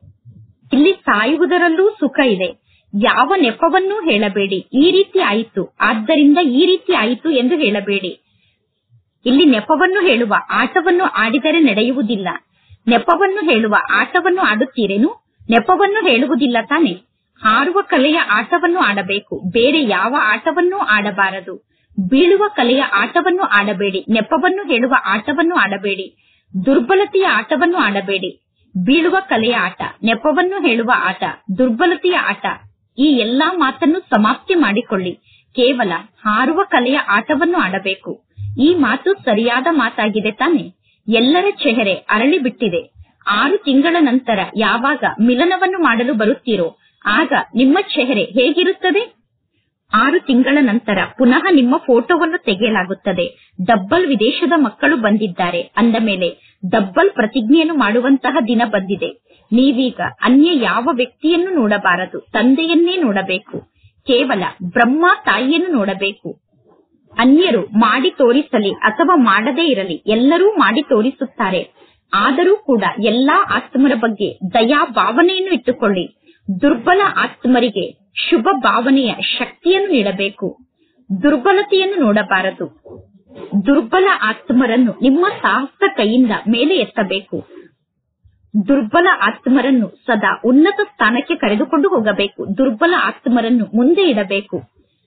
ಇಲ್ಲಿ ಸಾಯುವುದರಲ್ಲೂ ಸುಖ ಇದೆ ಯಾವ ನೆಪವನ್ನೂ ಹೇಳಬೇಡಿ ಈ ರೀತಿ ಆಯಿತು ಆದ್ದರಿಂದ ಈ ರೀತಿ ಆಯಿತು ಎಂದು ಹೇಳಬೇಡಿ ಇಲ್ಲಿ ನೆಪವನ್ನು ಹೇಳುವ ಆಟವನ್ನು ಆಡಿದರೆ ನಡೆಯುವುದಿಲ್ಲ ನೆಪವನ್ನು ಹೇಳುವ ಆಟವನ್ನು ಆಡುತ್ತೀರೇನು ನೆಪವನ್ನು ಹೇಳುವುದಿಲ್ಲ ತಾನೆ ಹಾರುವ ಕಲೆಯ ಆಟವನ್ನು ಆಡಬೇಕು ಬೇರೆ ಯಾವ ಆಟವನ್ನೂ ಆಡಬಾರದು ಬೀಳುವ ಕಲೆಯ ಆಟವನ್ನು ಆಡಬೇಡಿ ನೆಪವನ್ನು ಹೇಳುವ ಆಟವನ್ನು ಆಡಬೇಡಿ ದುರ್ಬಲತೆಯ ಆಟವನ್ನು ಆಡಬೇಡಿ ಬೀಳುವ ಕಲೆಯ ಆಟ ನೆಪವನ್ನು ಹೇಳುವ ಆಟ ದುರ್ಬಲತೆಯ ಆಟ ಈ ಎಲ್ಲಾ ಮಾತನ್ನು ಸಮಾಪ್ತಿ ಮಾಡಿಕೊಳ್ಳಿ ಕೇವಲ ಹಾರುವ ಕಲೆಯ ಆಟವನ್ನು ಆಡಬೇಕು ಈ ಮಾತು ಸರಿಯಾದ ಮಾತಾಗಿದೆ ತಾನೆ ಎಲ್ಲರ ಚೆಹರೆ ಅರಳಿ ಬಿಟ್ಟಿದೆ ಆರು ತಿಂಗಳ ನಂತರ ಯಾವಾಗ ಮಿಲನವನ್ನು ಮಾಡಲು ಬರುತ್ತೀರೋ ಆಗ ನಿಮ್ಮ ಚೆಹರೆ ಹೇಗಿರುತ್ತದೆ ಆರು ತಿಂಗಳ ನಂತರ ಪುನಃ ನಿಮ್ಮ ಫೋಟೋವನ್ನು ತೆಗೆಯಲಾಗುತ್ತದೆ ಡಬ್ಬಲ್ ವಿದೇಶದ ಮಕ್ಕಳು ಬಂದಿದ್ದಾರೆ ಅಂದ ಮೇಲೆ ಡಬ್ಬಲ್ ಪ್ರತಿಜ್ಞೆಯನ್ನು ಮಾಡುವಂತಹ ದಿನ ಬಂದಿದೆ ನೀವೀಗ ಅನ್ಯ ಯಾವ ವ್ಯಕ್ತಿಯನ್ನು ನೋಡಬಾರದು ತಂದೆಯನ್ನೇ ನೋಡಬೇಕು ಕೇವಲ ಬ್ರಹ್ಮ ತಾಯಿಯನ್ನು ನೋಡಬೇಕು ಅನ್ಯರು ಮಾಡಿ ತೋರಿಸಲಿ ಅಥವಾ ಮಾಡದೇ ಇರಲಿ ಎಲ್ಲರೂ ಮಾಡಿ ತೋರಿಸುತ್ತಾರೆ ಆದರೂ ಕೂಡ ಎಲ್ಲಾ ಆತ್ಮರ ಬಗ್ಗೆ ದಯಾ ಭಾವನೆಯನ್ನು ಇಟ್ಟುಕೊಳ್ಳಿ ದುರ್ಬಲ ಆತ್ಮರಿಗೆ ಶುಭ ಭಾವನೆಯ ಶಕ್ತಿಯನ್ನು ನೀಡಬೇಕು ದುರ್ಬಲತೆಯನ್ನು ನೋಡಬಾರದು ದುರ್ಬಲ ಆತ್ಮರನ್ನು ನಿಮ್ಮ ಸಾಹಸ ಕೈಯಿಂದ ಮೇಲೆ ಎತ್ತಬೇಕು ದುರ್ಬಲ ಆತ್ಮರನ್ನು ಸದಾ ಉನ್ನತ ಸ್ಥಾನಕ್ಕೆ ಕರೆದುಕೊಂಡು ಹೋಗಬೇಕು ದುರ್ಬಲ ಆತ್ಮರನ್ನು ಮುಂದೆ ಇಡಬೇಕು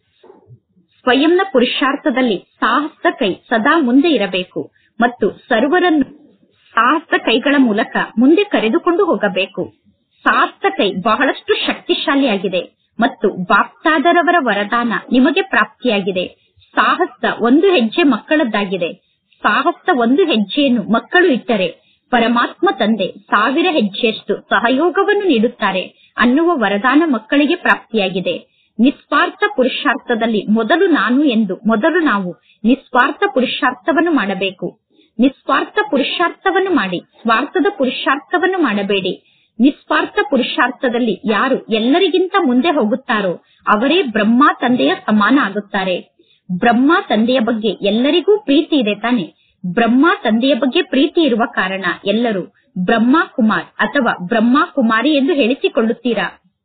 ಸ್ವಯಂನ ಪುರುಷಾರ್ಥದಲ್ಲಿ ಸಾಹಸ ಕೈ ಸದಾ ಮುಂದೆ ಇರಬೇಕು ಮತ್ತು ಸರ್ವರನ್ನು ಸಾಹಸ ಕೈಗಳ ಮೂಲಕ ಮುಂದೆ ಕರೆದುಕೊಂಡು ಹೋಗಬೇಕು ಸಾಹಸ ಕೈ ಬಹಳಷ್ಟು ಶಕ್ತಿಶಾಲಿಯಾಗಿದೆ ಮತ್ತು ಬಾಪ್ತಾದರವರ ವರದಾನ ನಿಮಗೆ ಪ್ರಾಪ್ತಿಯಾಗಿದೆ ಸಾಹಸ ಒಂದು ಹೆಜ್ಜೆ ಮಕ್ಕಳದ್ದಾಗಿದೆ ಸಾಹಸ ಒಂದು ಹೆಜ್ಜೆಯನ್ನು ಮಕ್ಕಳು ಇಟ್ಟರೆ ಪರಮಾತ್ಮ ತಂದೆ ಸಾವಿರ ಹೆಜ್ಜೆಯಷ್ಟು ಸಹಯೋಗವನ್ನು ನೀಡುತ್ತಾರೆ ಅನ್ನುವ ವರದಾನ ಮಕ್ಕಳಿಗೆ ಪ್ರಾಪ್ತಿಯಾಗಿದೆ ನಿಸ್ವಾರ್ಥ ಪುರುಷಾರ್ಥದಲ್ಲಿ ಮೊದಲು ನಾನು ಎಂದು ಮೊದಲು ನಾವು ನಿಸ್ವಾರ್ಥ ಪುರುಷಾರ್ಥವನ್ನು ಮಾಡಬೇಕು ನಿಸ್ವಾರ್ಥ ಪುರುಷಾರ್ಥವನ್ನು ಮಾಡಿ ಸ್ವಾರ್ಥದ ಪುರುಷಾರ್ಥವನ್ನು ಮಾಡಬೇಡಿ ನಿಸ್ವಾರ್ಥ ಪುರುಷಾರ್ಥದಲ್ಲಿ ಯಾರು ಎಲ್ಲರಿಗಿಂತ ಮುಂದೆ ಹೋಗುತ್ತಾರೋ ಅವರೇ ಬ್ರಹ್ಮ ತಂದೆಯ ಸಮಾನ ಆಗುತ್ತಾರೆ ಬ್ರಹ್ಮ ತಂದೆಯ ಬಗ್ಗೆ ಎಲ್ಲರಿಗೂ ಪ್ರೀತಿ ಇದೆ ತಾನೆ ಬ್ರಹ್ಮ ತಂದೆಯ ಬಗ್ಗೆ ಪ್ರೀತಿ ಇರುವ ಕಾರಣ ಎಲ್ಲರೂ ಬ್ರಹ್ಮ ಕುಮಾರ್ ಅಥವಾ ಬ್ರಹ್ಮ ಕುಮಾರಿ ಎಂದು ಹೇಳಿಸಿಕೊಳ್ಳುತ್ತೀರಾ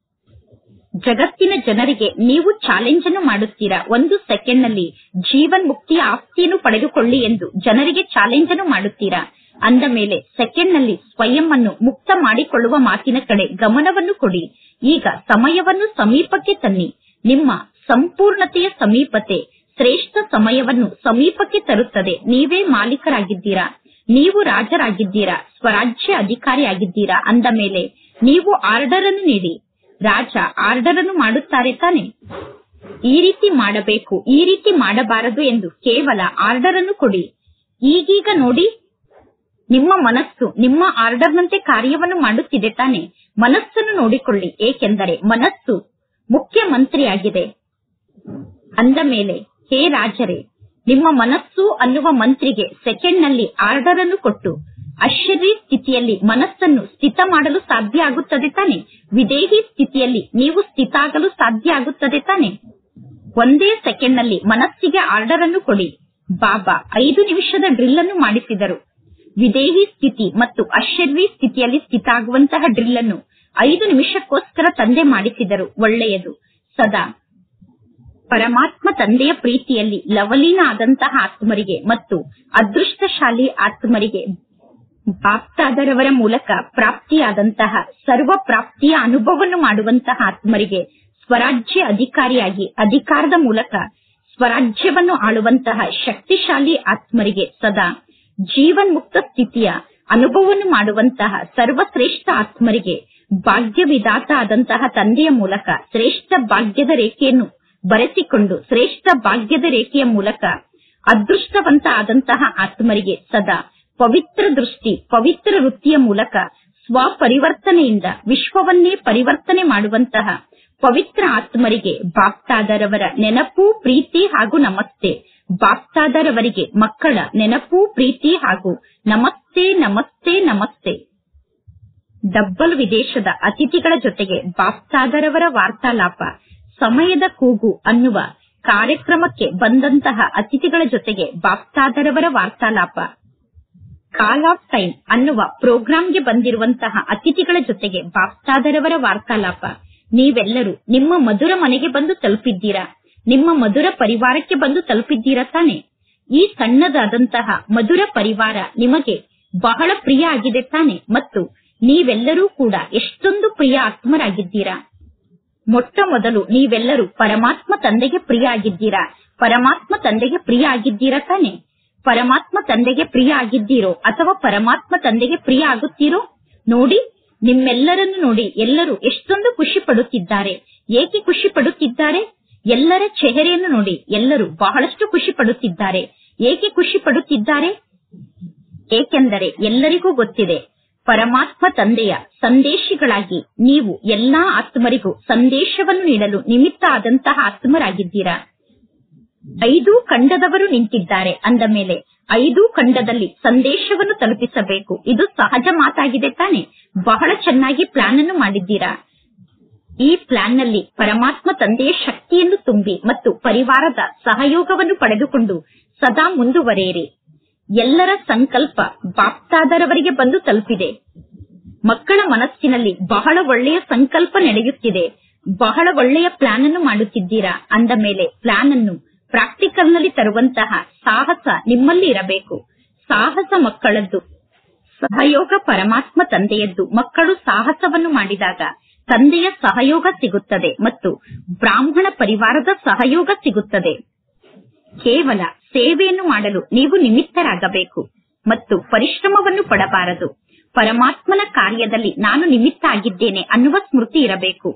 ಜಗತ್ತಿನ ಜನರಿಗೆ ನೀವು ಚಾಲೆಂಜ್ ಅನ್ನು ಮಾಡುತ್ತೀರಾ ಒಂದು ಸೆಕೆಂಡ್ ನಲ್ಲಿ ಜೀವನ್ ಮುಕ್ತಿಯ ಆಸ್ತಿಯನ್ನು ಪಡೆದುಕೊಳ್ಳಿ ಎಂದು ಜನರಿಗೆ ಚಾಲೆಂಜ್ ಅನ್ನು ಮಾಡುತ್ತೀರಾ ಅಂದ ಮೇಲೆ ಸೆಕೆಂಡ್ ನಲ್ಲಿ ಸ್ವಯಂ ಅನ್ನು ಮುಕ್ತ ಮಾಡಿಕೊಳ್ಳುವ ಮಾತಿನ ಕಡೆ ಗಮನವನ್ನು ಕೊಡಿ ಈಗ ಸಮಯವನ್ನು ಸಮೀಪಕ್ಕೆ ತನ್ನಿ ನಿಮ್ಮ ಸಂಪೂರ್ಣತೆಯ ಸಮೀಪತೆ ಶ್ರೇಷ್ಠ ಸಮಯವನ್ನು ಸಮೀಪಕ್ಕೆ ತರುತ್ತದೆ ನೀವೇ ಮಾಲೀಕರಾಗಿದ್ದೀರಾ ನೀವು ರಾಜರಾಗಿದ್ದೀರಾ ಸ್ವರಾಜ್ಯ ಅಧಿಕಾರಿಯಾಗಿದ್ದೀರಾ ಅಂದ ಮೇಲೆ ನೀವು ಆರ್ಡರ್ ಅನ್ನು ನೀಡಿ ರಾಜ ಆರ್ಡರ್ ಅನ್ನು ಮಾಡುತ್ತಾರೆ ತಾನೆ ಈ ರೀತಿ ಮಾಡಬೇಕು ಈ ರೀತಿ ಮಾಡಬಾರದು ಎಂದು ಕೇವಲ ಆರ್ಡರ್ ಅನ್ನು ಕೊಡಿ ಈಗೀಗ ನೋಡಿ ನಿಮ್ಮ ಮನಸ್ಸು ನಿಮ್ಮ ಆರ್ಡರ್ನಂತೆ ಕಾರ್ಯವನ್ನು ಮಾಡುತ್ತಿದೆ ತಾನೆ ಮನಸ್ಸನ್ನು ನೋಡಿಕೊಳ್ಳಿ ಏಕೆಂದರೆ ಮನಸ್ಸು ಮುಖ್ಯಮಂತ್ರಿಯಾಗಿದೆ ಅಂದ ಮೇಲೆ ಹೇ ರಾಜರೇ ನಿಮ್ಮ ಮನಸ್ಸು ಅನ್ನುವ ಮಂತ್ರಿಗೆ ಸೆಕೆಂಡ್ ನಲ್ಲಿ ಆರ್ಡರ್ ಅನ್ನು ಕೊಟ್ಟು ಅಶ್ಚರ್ಯ ಸ್ಥಿತಿಯಲ್ಲಿ ಮನಸ್ಸನ್ನು ಸ್ಥಿತ ಮಾಡಲು ಸಾಧ್ಯ ಆಗುತ್ತದೆ ತಾನೆ ವಿದೇಹಿ ಸ್ಥಿತಿಯಲ್ಲಿ ನೀವು ಸ್ಥಿತ ಆಗಲು ಸಾಧ್ಯ ಆಗುತ್ತದೆ ತಾನೆ ಒಂದೇ ಸೆಕೆಂಡ್ ನಲ್ಲಿ ಮನಸ್ಸಿಗೆ ಆರ್ಡರ್ ಅನ್ನು ಕೊಡಿ ಬಾಬಾ ಐದು ನಿಮಿಷದ ಡ್ರಿಲ್ ಅನ್ನು ಮಾಡಿಸಿದರು ವಿದೇಹಿ ಸ್ಥಿತಿ ಮತ್ತು ಅಶ್ಚರ್ಯ ಸ್ಥಿತಿಯಲ್ಲಿ ಸ್ಥಿತ ಆಗುವಂತಹ ಡ್ರಿಲ್ ಅನ್ನು ಐದು ನಿಮಿಷಕ್ಕೋಸ್ಕರ ತಂದೆ ಮಾಡಿಸಿದರು ಒಳ್ಳೆಯದು ಸದಾ ಪರಮಾತ್ಮ ತಂದೆಯ ಪ್ರೀತಿಯಲ್ಲಿ ಲವಲೀನ ಆದಂತಹ ಆತ್ಮರಿಗೆ ಮತ್ತು ಅದೃಷ್ಟಶಾಲಿ ಆತ್ಮರಿಗೆ ಬಾಪ್ತಾದರವರ ಮೂಲಕ ಪ್ರಾಪ್ತಿಯಾದಂತಹ ಸರ್ವ ಪ್ರಾಪ್ತಿಯ ಅನುಭವವನ್ನು ಮಾಡುವಂತಹ ಆತ್ಮರಿಗೆ ಸ್ವರಾಜ್ಯ ಅಧಿಕಾರಿಯಾಗಿ ಅಧಿಕಾರದ ಮೂಲಕ ಸ್ವರಾಜ್ಯವನ್ನು ಆಳುವಂತಹ ಶಕ್ತಿಶಾಲಿ ಆತ್ಮರಿಗೆ ಸದಾ ಜೀವನ್ ಮುಕ್ತ ಸ್ಥಿತಿಯ ಅನುಭವವನ್ನು ಮಾಡುವಂತಹ ಸರ್ವಶ್ರೇಷ್ಠ ಆತ್ಮರಿಗೆ ಭಾಗ್ಯ ವಿಧಾತ ಆದಂತಹ ತಂದೆಯ ಮೂಲಕ ಶ್ರೇಷ್ಠ ಭಾಗ್ಯದ ರೇಖೆಯನ್ನು ಬರೆಸಿಕೊಂಡು ಶ್ರೇಷ್ಠ ಭಾಗ್ಯದ ರೇಖೆಯ ಮೂಲಕ ಅದೃಷ್ಟವಂತ ಆದಂತಹ ಆತ್ಮರಿಗೆ ಸದಾ ಪವಿತ್ರ ದೃಷ್ಟಿ ಪವಿತ್ರ ವೃತ್ತಿಯ ಮೂಲಕ ಸ್ವಪರಿವರ್ತನೆಯಿಂದ ವಿಶ್ವವನ್ನೇ ಪರಿವರ್ತನೆ ಮಾಡುವಂತಹ ಪವಿತ್ರ ಆತ್ಮರಿಗೆ ಬಾಪ್ತಾದರವರ ನೆನಪು ಪ್ರೀತಿ ಹಾಗೂ ನಮಸ್ತೆ ಬಾಪ್ತಾದರವರಿಗೆ ಮಕ್ಕಳ ನೆನಪು ಪ್ರೀತಿ ಹಾಗೂ ನಮಸ್ತೆ ನಮಸ್ತೆ ನಮಸ್ತೆ ಡಬ್ಬಲ್ ವಿದೇಶದ ಅತಿಥಿಗಳ ಜೊತೆಗೆ ಬಾಪ್ತಾದರವರ ವಾರ್ತಾಲಾಪ ಸಮಯದ ಕೂಗು ಅನ್ನುವ ಕಾರ್ಯಕ್ರಮಕ್ಕೆ ಬಂದಂತಹ ಅತಿಥಿಗಳ ಜೊತೆಗೆ ಬಾಪ್ತಾದರವರ ವಾರ್ತಾಲಾಪ ಕಾಲ್ ಆಫ್ ಟೈಮ್ ಅನ್ನುವ ಪ್ರೋಗ್ರಾಂಗೆ ಬಂದಿರುವಂತಹ ಅತಿಥಿಗಳ ಜೊತೆಗೆ ಬಾಪ್ತಾದರವರ ವಾರ್ತಾಲಾಪ ನೀವೆಲ್ಲರೂ ನಿಮ್ಮ ಮಧುರ ಮನೆಗೆ ಬಂದು ತಲುಪಿದ್ದೀರಾ ನಿಮ್ಮ ಮಧುರ ಪರಿವಾರಕ್ಕೆ ಬಂದು ತಲುಪಿದ್ದೀರಾ ತಾನೆ ಈ ಸಣ್ಣದಾದಂತಹ ಮಧುರ ಪರಿವಾರ ನಿಮಗೆ ಬಹಳ ಪ್ರಿಯ ಆಗಿದೆ ತಾನೆ ಮತ್ತು ನೀವೆಲ್ಲರೂ ಕೂಡ ಎಷ್ಟೊಂದು ಪ್ರಿಯ ಆತ್ಮರಾಗಿದ್ದೀರಾ ಮೊಟ್ಟ ಮೊದಲು ನೀವೆಲ್ಲರೂ ಪರಮಾತ್ಮ ತಂದೆಗೆ ಪ್ರಿಯ ಆಗಿದ್ದೀರಾ ಪರಮಾತ್ಮ ತಂದೆಗೆ ಪ್ರಿಯ ಆಗಿದ್ದೀರಾ ತಾನೆ ಪರಮಾತ್ಮ ತಂದೆಗೆ ಪ್ರಿಯ ಆಗಿದ್ದೀರೋ ಅಥವಾ ಪರಮಾತ್ಮ ತಂದೆಗೆ ಪ್ರಿಯ ಆಗುತ್ತೀರೋ ನೋಡಿ ನಿಮ್ಮೆಲ್ಲರನ್ನು ನೋಡಿ ಎಲ್ಲರೂ ಎಷ್ಟೊಂದು ಖುಷಿ ಪಡುತ್ತಿದ್ದಾರೆ ಏಕೆ ಖುಷಿ ಪಡುತ್ತಿದ್ದಾರೆ ಎಲ್ಲರ ಚೆಹರೆಯನ್ನು ನೋಡಿ ಎಲ್ಲರೂ ಬಹಳಷ್ಟು ಖುಷಿ ಪಡುತ್ತಿದ್ದಾರೆ ಏಕೆ ಖುಷಿ ಪಡುತ್ತಿದ್ದಾರೆ ಏಕೆಂದರೆ ಎಲ್ಲರಿಗೂ ಗೊತ್ತಿದೆ ಪರಮಾತ್ಮ ತಂದೆಯ ಸಂದೇಶಿಗಳಾಗಿ ನೀವು ಎಲ್ಲಾ ಆತ್ಮರಿಗೂ ಸಂದೇಶವನ್ನು ನೀಡಲು ನಿಮಿತ್ತ ಆದಂತಹ ಆತ್ಮರಾಗಿದ್ದೀರಾ ಐದು ಖಂಡದವರು ನಿಂತಿದ್ದಾರೆ ಅಂದ ಮೇಲೆ ಐದು ಖಂಡದಲ್ಲಿ ಸಂದೇಶವನ್ನು ತಲುಪಿಸಬೇಕು ಇದು ಸಹಜ ಮಾತಾಗಿದೆ ತಾನೆ ಬಹಳ ಚೆನ್ನಾಗಿ ಪ್ಲಾನ್ ಅನ್ನು ಮಾಡಿದ್ದೀರಾ ಈ ಪ್ಲಾನ್ ನಲ್ಲಿ ಪರಮಾತ್ಮ ತಂದೆಯ ಶಕ್ತಿಯನ್ನು ತುಂಬಿ ಮತ್ತು ಪರಿವಾರದ ಸಹಯೋಗವನ್ನು ಪಡೆದುಕೊಂಡು ಸದಾ ಮುಂದುವರೆಯಿರಿ ಎಲ್ಲರ ಸಂಕಲ್ಪ ಬಾಪ್ತಾದರವರಿಗೆ ಬಂದು ತಲುಪಿದೆ ಮಕ್ಕಳ ಮನಸ್ಸಿನಲ್ಲಿ ಬಹಳ ಒಳ್ಳೆಯ ಸಂಕಲ್ಪ ನಡೆಯುತ್ತಿದೆ ಬಹಳ ಒಳ್ಳೆಯ ಪ್ಲಾನ್ ಅನ್ನು ಮಾಡುತ್ತಿದ್ದೀರಾ ಅಂದ ಮೇಲೆ ಪ್ಲಾನ್ ಅನ್ನು ಪ್ರಾಕ್ಟಿಕಲ್ ನಲ್ಲಿ ತರುವಂತಹ ಸಾಹಸ ನಿಮ್ಮಲ್ಲಿ ಇರಬೇಕು ಸಾಹಸ ಮಕ್ಕಳದ್ದು ಸಹಯೋಗ ಪರಮಾತ್ಮ ತಂದೆಯದ್ದು ಮಕ್ಕಳು ಸಾಹಸವನ್ನು ಮಾಡಿದಾಗ ತಂದೆಯ ಸಹಯೋಗ ಸಿಗುತ್ತದೆ ಮತ್ತು ಬ್ರಾಹ್ಮಣ ಪರಿವಾರದ ಸಹಯೋಗ ಸಿಗುತ್ತದೆ ಕೇವಲ ಸೇವೆಯನ್ನು ಮಾಡಲು ನೀವು ನಿಮಿತ್ತರಾಗಬೇಕು ಮತ್ತು ಪರಿಶ್ರಮವನ್ನು ಪಡಬಾರದು ಪರಮಾತ್ಮನ ಕಾರ್ಯದಲ್ಲಿ ನಾನು ನಿಮಿತ್ತ ಆಗಿದ್ದೇನೆ ಅನ್ನುವ ಸ್ಮೃತಿ ಇರಬೇಕು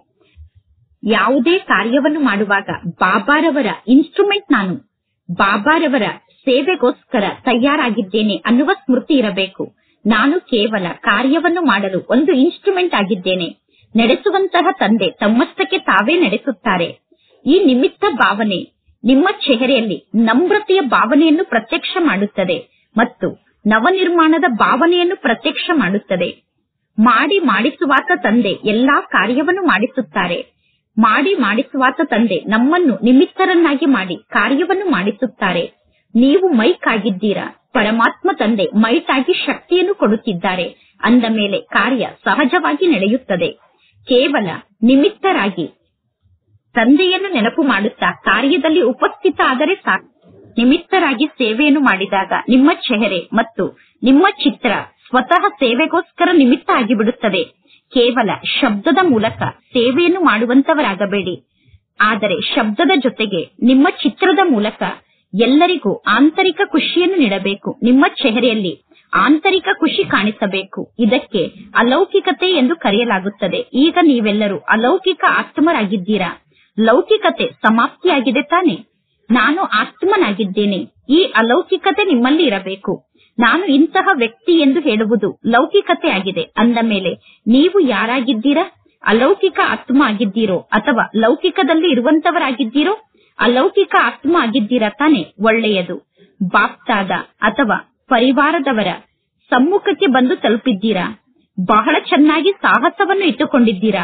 ಯಾವುದೇ ಕಾರ್ಯವನ್ನು ಮಾಡುವಾಗ ಬಾಬಾರವರ ಇನ್ಸ್ಟ್ರೂಮೆಂಟ್ ನಾನು ಬಾಬಾರವರ ಸೇವೆಗೋಸ್ಕರ ತಯಾರಾಗಿದ್ದೇನೆ ಅನ್ನುವ ಸ್ಮೃತಿ ಇರಬೇಕು ನಾನು ಕೇವಲ ಕಾರ್ಯವನ್ನು ಮಾಡಲು ಒಂದು ಇನ್ಸ್ಟ್ರೂಮೆಂಟ್ ಆಗಿದ್ದೇನೆ ನಡೆಸುವಂತಹ ತಂದೆ ತಮ್ಮಷ್ಟಕ್ಕೆ ತಾವೇ ನಡೆಸುತ್ತಾರೆ ಈ ನಿಮಿತ್ತ ಭಾವನೆ ನಿಮ್ಮ ಚೆಹರೆಯಲ್ಲಿ ನಮ್ರತೆಯ ಭಾವನೆಯನ್ನು ಪ್ರತ್ಯಕ್ಷ ಮಾಡುತ್ತದೆ ಮತ್ತು ನವನಿರ್ಮಾಣದ ಭಾವನೆಯನ್ನು ಪ್ರತ್ಯಕ್ಷ ಮಾಡುತ್ತದೆ ಮಾಡಿ ಮಾಡಿಸುವಾತ ತಂದೆ ಎಲ್ಲಾ ಕಾರ್ಯವನ್ನು ಮಾಡಿಸುತ್ತಾರೆ ಮಾಡಿ ಮಾಡಿಸುವಾತ ತಂದೆ ನಮ್ಮನ್ನು ನಿಮಿತ್ತರನ್ನಾಗಿ ಮಾಡಿ ಕಾರ್ಯವನ್ನು ಮಾಡಿಸುತ್ತಾರೆ ನೀವು ಮೈಕ್ ಆಗಿದ್ದೀರಾ ಪರಮಾತ್ಮ ತಂದೆ ಮೈಟ್ ಆಗಿ ಶಕ್ತಿಯನ್ನು ಕೊಡುತ್ತಿದ್ದಾರೆ ಅಂದ ಮೇಲೆ ಕಾರ್ಯ ಸಹಜವಾಗಿ ನಡೆಯುತ್ತದೆ ಕೇವಲ ನಿಮಿತ್ತರಾಗಿ ತಂದೆಯನ್ನು ನೆನಪು ಮಾಡುತ್ತಾ ಕಾರ್ಯದಲ್ಲಿ ಉಪಸ್ಥಿತ ಆದರೆ ಸಾಕು ನಿಮಿತ್ತರಾಗಿ ಸೇವೆಯನ್ನು ಮಾಡಿದಾಗ ನಿಮ್ಮ ಚೆಹರೆ ಮತ್ತು ನಿಮ್ಮ ಚಿತ್ರ ಸ್ವತಃ ಸೇವೆಗೋಸ್ಕರ ನಿಮಿತ್ತ ಆಗಿಬಿಡುತ್ತದೆ ಕೇವಲ ಶಬ್ದದ ಮೂಲಕ ಸೇವೆಯನ್ನು ಮಾಡುವಂತವರಾಗಬೇಡಿ ಆದರೆ ಶಬ್ದದ ಜೊತೆಗೆ ನಿಮ್ಮ ಚಿತ್ರದ ಮೂಲಕ ಎಲ್ಲರಿಗೂ ಆಂತರಿಕ ಖುಷಿಯನ್ನು ನೀಡಬೇಕು ನಿಮ್ಮ ಚೆಹರೆಯಲ್ಲಿ ಆಂತರಿಕ ಖುಷಿ ಕಾಣಿಸಬೇಕು ಇದಕ್ಕೆ ಅಲೌಕಿಕತೆ ಎಂದು ಕರೆಯಲಾಗುತ್ತದೆ ಈಗ ನೀವೆಲ್ಲರೂ ಅಲೌಕಿಕ ಆತ್ಮರಾಗಿದ್ದೀರಾ ಲೌಕಿಕತೆ ಸಮಾಪ್ತಿಯಾಗಿದೆ ತಾನೆ ನಾನು ಆತ್ಮನಾಗಿದ್ದೇನೆ ಈ ಅಲೌಕಿಕತೆ ನಿಮ್ಮಲ್ಲಿ ಇರಬೇಕು ನಾನು ಇಂತಹ ವ್ಯಕ್ತಿ ಎಂದು ಹೇಳುವುದು ಲೌಕಿಕತೆ ಆಗಿದೆ ಅಂದ ಮೇಲೆ ನೀವು ಯಾರಾಗಿದ್ದೀರಾ ಅಲೌಕಿಕ ಆತ್ಮ ಆಗಿದ್ದೀರೋ ಅಥವಾ ಲೌಕಿಕದಲ್ಲಿ ಇರುವಂತವರಾಗಿದ್ದೀರೋ ಅಲೌಕಿಕ ಆತ್ಮ ಆಗಿದ್ದೀರಾ ತಾನೆ ಒಳ್ಳೆಯದು ಬಾಪ್ತಾದ ಅಥವಾ ಪರಿವಾರದವರ ಸಮ್ಮುಖಕ್ಕೆ ಬಂದು ತಲುಪಿದ್ದೀರಾ ಬಹಳ ಚೆನ್ನಾಗಿ ಸಾಹಸವನ್ನು ಇಟ್ಟುಕೊಂಡಿದ್ದೀರಾ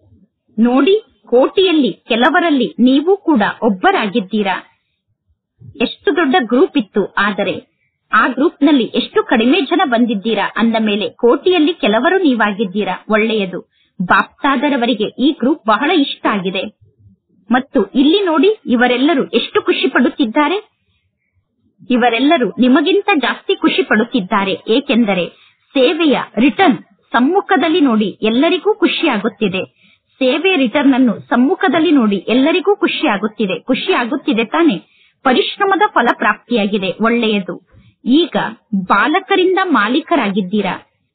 ನೋಡಿ ಕೋಟಿಯಲ್ಲಿ ಕೆಲವರಲ್ಲಿ ನೀವು ಕೂಡ ಒಬ್ಬರಾಗಿದ್ದೀರಾ ಎಷ್ಟು ದೊಡ್ಡ ಗ್ರೂಪ್ ಇತ್ತು ಆದರೆ ಆ ಗ್ರೂಪ್ ನಲ್ಲಿ ಎಷ್ಟು ಕಡಿಮೆ ಜನ ಬಂದಿದ್ದೀರಾ ಅಂದ ಮೇಲೆ ಕೋಟಿಯಲ್ಲಿ ಕೆಲವರು ನೀವಾಗಿದ್ದೀರಾ ಒಳ್ಳೆಯದು ಬಾಪ್ತಾದರವರಿಗೆ ಈ ಗ್ರೂಪ್ ಬಹಳ ಇಷ್ಟ ಆಗಿದೆ ಮತ್ತು ಇಲ್ಲಿ ನೋಡಿ ಇವರೆಲ್ಲರೂ ಎಷ್ಟು ಖುಷಿ ಪಡುತ್ತಿದ್ದಾರೆ ಇವರೆಲ್ಲರೂ ನಿಮಗಿಂತ ಜಾಸ್ತಿ ಖುಷಿ ಪಡುತ್ತಿದ್ದಾರೆ ಏಕೆಂದರೆ ಸೇವೆಯ ರಿಟರ್ನ್ ಸಮ್ಮುಖದಲ್ಲಿ ನೋಡಿ ಎಲ್ಲರಿಗೂ ಖುಷಿ ಆಗುತ್ತಿದೆ ಸೇವೆಯ ರಿಟರ್ನ್ ಅನ್ನು ಸಮ್ಮುಖದಲ್ಲಿ ನೋಡಿ ಎಲ್ಲರಿಗೂ ಖುಷಿ ಆಗುತ್ತಿದೆ ಖುಷಿ ಆಗುತ್ತಿದೆ ತಾನೆ ಪರಿಶ್ರಮದ ಫಲ ಪ್ರಾಪ್ತಿಯಾಗಿದೆ ಒಳ್ಳೆಯದು ಈಗ ಬಾಲಕರಿಂದ ಮಾಲೀಕರಾಗಿದ್ದೀರಾ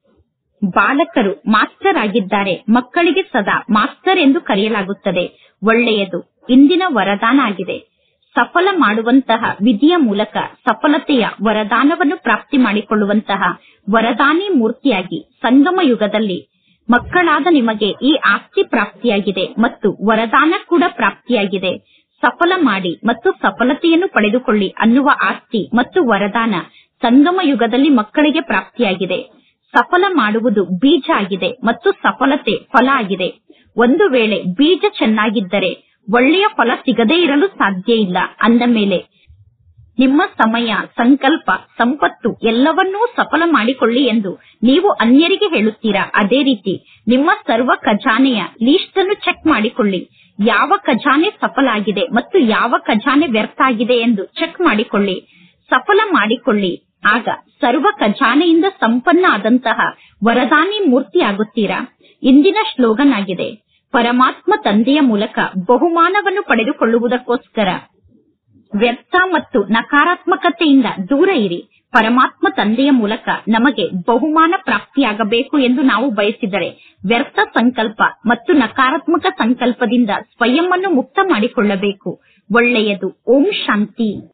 ಬಾಲಕರು ಮಾಸ್ಟರ್ ಆಗಿದ್ದಾರೆ ಮಕ್ಕಳಿಗೆ ಸದಾ ಮಾಸ್ಟರ್ ಎಂದು ಕರೆಯಲಾಗುತ್ತದೆ ಒಳ್ಳೆಯದು ಇಂದಿನ ವರದಾನ ಆಗಿದೆ ಸಫಲ ಮಾಡುವಂತಹ ವಿಧಿಯ ಮೂಲಕ ಸಫಲತೆಯ ವರದಾನವನ್ನು ಪ್ರಾಪ್ತಿ ಮಾಡಿಕೊಳ್ಳುವಂತಹ ವರದಾನಿ ಮೂರ್ತಿಯಾಗಿ ಸಂಗಮ ಯುಗದಲ್ಲಿ ಮಕ್ಕಳಾದ ನಿಮಗೆ ಈ ಆಸ್ತಿ ಪ್ರಾಪ್ತಿಯಾಗಿದೆ ಮತ್ತು ವರದಾನ ಕೂಡ ಪ್ರಾಪ್ತಿಯಾಗಿದೆ ಸಫಲ ಮಾಡಿ ಮತ್ತು ಸಫಲತೆಯನ್ನು ಪಡೆದುಕೊಳ್ಳಿ ಅನ್ನುವ ಆಸ್ತಿ ಮತ್ತು ವರದಾನ ಸಂಗಮ ಯುಗದಲ್ಲಿ ಮಕ್ಕಳಿಗೆ ಪ್ರಾಪ್ತಿಯಾಗಿದೆ ಸಫಲ ಮಾಡುವುದು ಬೀಜ ಆಗಿದೆ ಮತ್ತು ಸಫಲತೆ ಫಲ ಆಗಿದೆ ಒಂದು ವೇಳೆ ಬೀಜ ಚೆನ್ನಾಗಿದ್ದರೆ ಒಳ್ಳೆಯ ಫಲ ಸಿಗದೇ ಇರಲು ಸಾಧ್ಯ ಇಲ್ಲ ಅಂದ ಮೇಲೆ ನಿಮ್ಮ ಸಮಯ ಸಂಕಲ್ಪ ಸಂಪತ್ತು ಎಲ್ಲವನ್ನೂ ಸಫಲ ಮಾಡಿಕೊಳ್ಳಿ ಎಂದು ನೀವು ಅನ್ಯರಿಗೆ ಹೇಳುತ್ತೀರಾ ಅದೇ ರೀತಿ ನಿಮ್ಮ ಸರ್ವ ಖಜಾನೆಯ ಲೀಸ್ಟ್ ಅನ್ನು ಚೆಕ್ ಮಾಡಿಕೊಳ್ಳಿ ಯಾವ ಖಜಾನೆ ಸಫಲ ಆಗಿದೆ ಮತ್ತು ಯಾವ ಖಜಾನೆ ವ್ಯರ್ಥ ಆಗಿದೆ ಎಂದು ಚೆಕ್ ಮಾಡಿಕೊಳ್ಳಿ ಸಫಲ ಮಾಡಿಕೊಳ್ಳಿ ಆಗ ಸರ್ವ ಖಜಾನೆಯಿಂದ ಸಂಪನ್ನ ಆದಂತಹ ವರದಾನಿ ಮೂರ್ತಿ ಆಗುತ್ತೀರಾ ಇಂದಿನ ಶ್ಲೋಗನ್ ಆಗಿದೆ ಪರಮಾತ್ಮ ತಂದೆಯ ಮೂಲಕ ಬಹುಮಾನವನ್ನು ಪಡೆದುಕೊಳ್ಳುವುದಕ್ಕೋಸ್ಕರ ವ್ಯರ್ಥ ಮತ್ತು ನಕಾರಾತ್ಮಕತೆಯಿಂದ ದೂರ ಇರಿ ಪರಮಾತ್ಮ ತಂದೆಯ ಮೂಲಕ ನಮಗೆ ಬಹುಮಾನ ಪ್ರಾಪ್ತಿಯಾಗಬೇಕು ಎಂದು ನಾವು ಬಯಸಿದರೆ ವ್ಯರ್ಥ ಸಂಕಲ್ಪ ಮತ್ತು ನಕಾರಾತ್ಮಕ ಸಂಕಲ್ಪದಿಂದ ಸ್ವಯಂ ಅನ್ನು ಮುಕ್ತ ಮಾಡಿಕೊಳ್ಳಬೇಕು ಒಳ್ಳೆಯದು ಓಂ ಶಾಂತಿ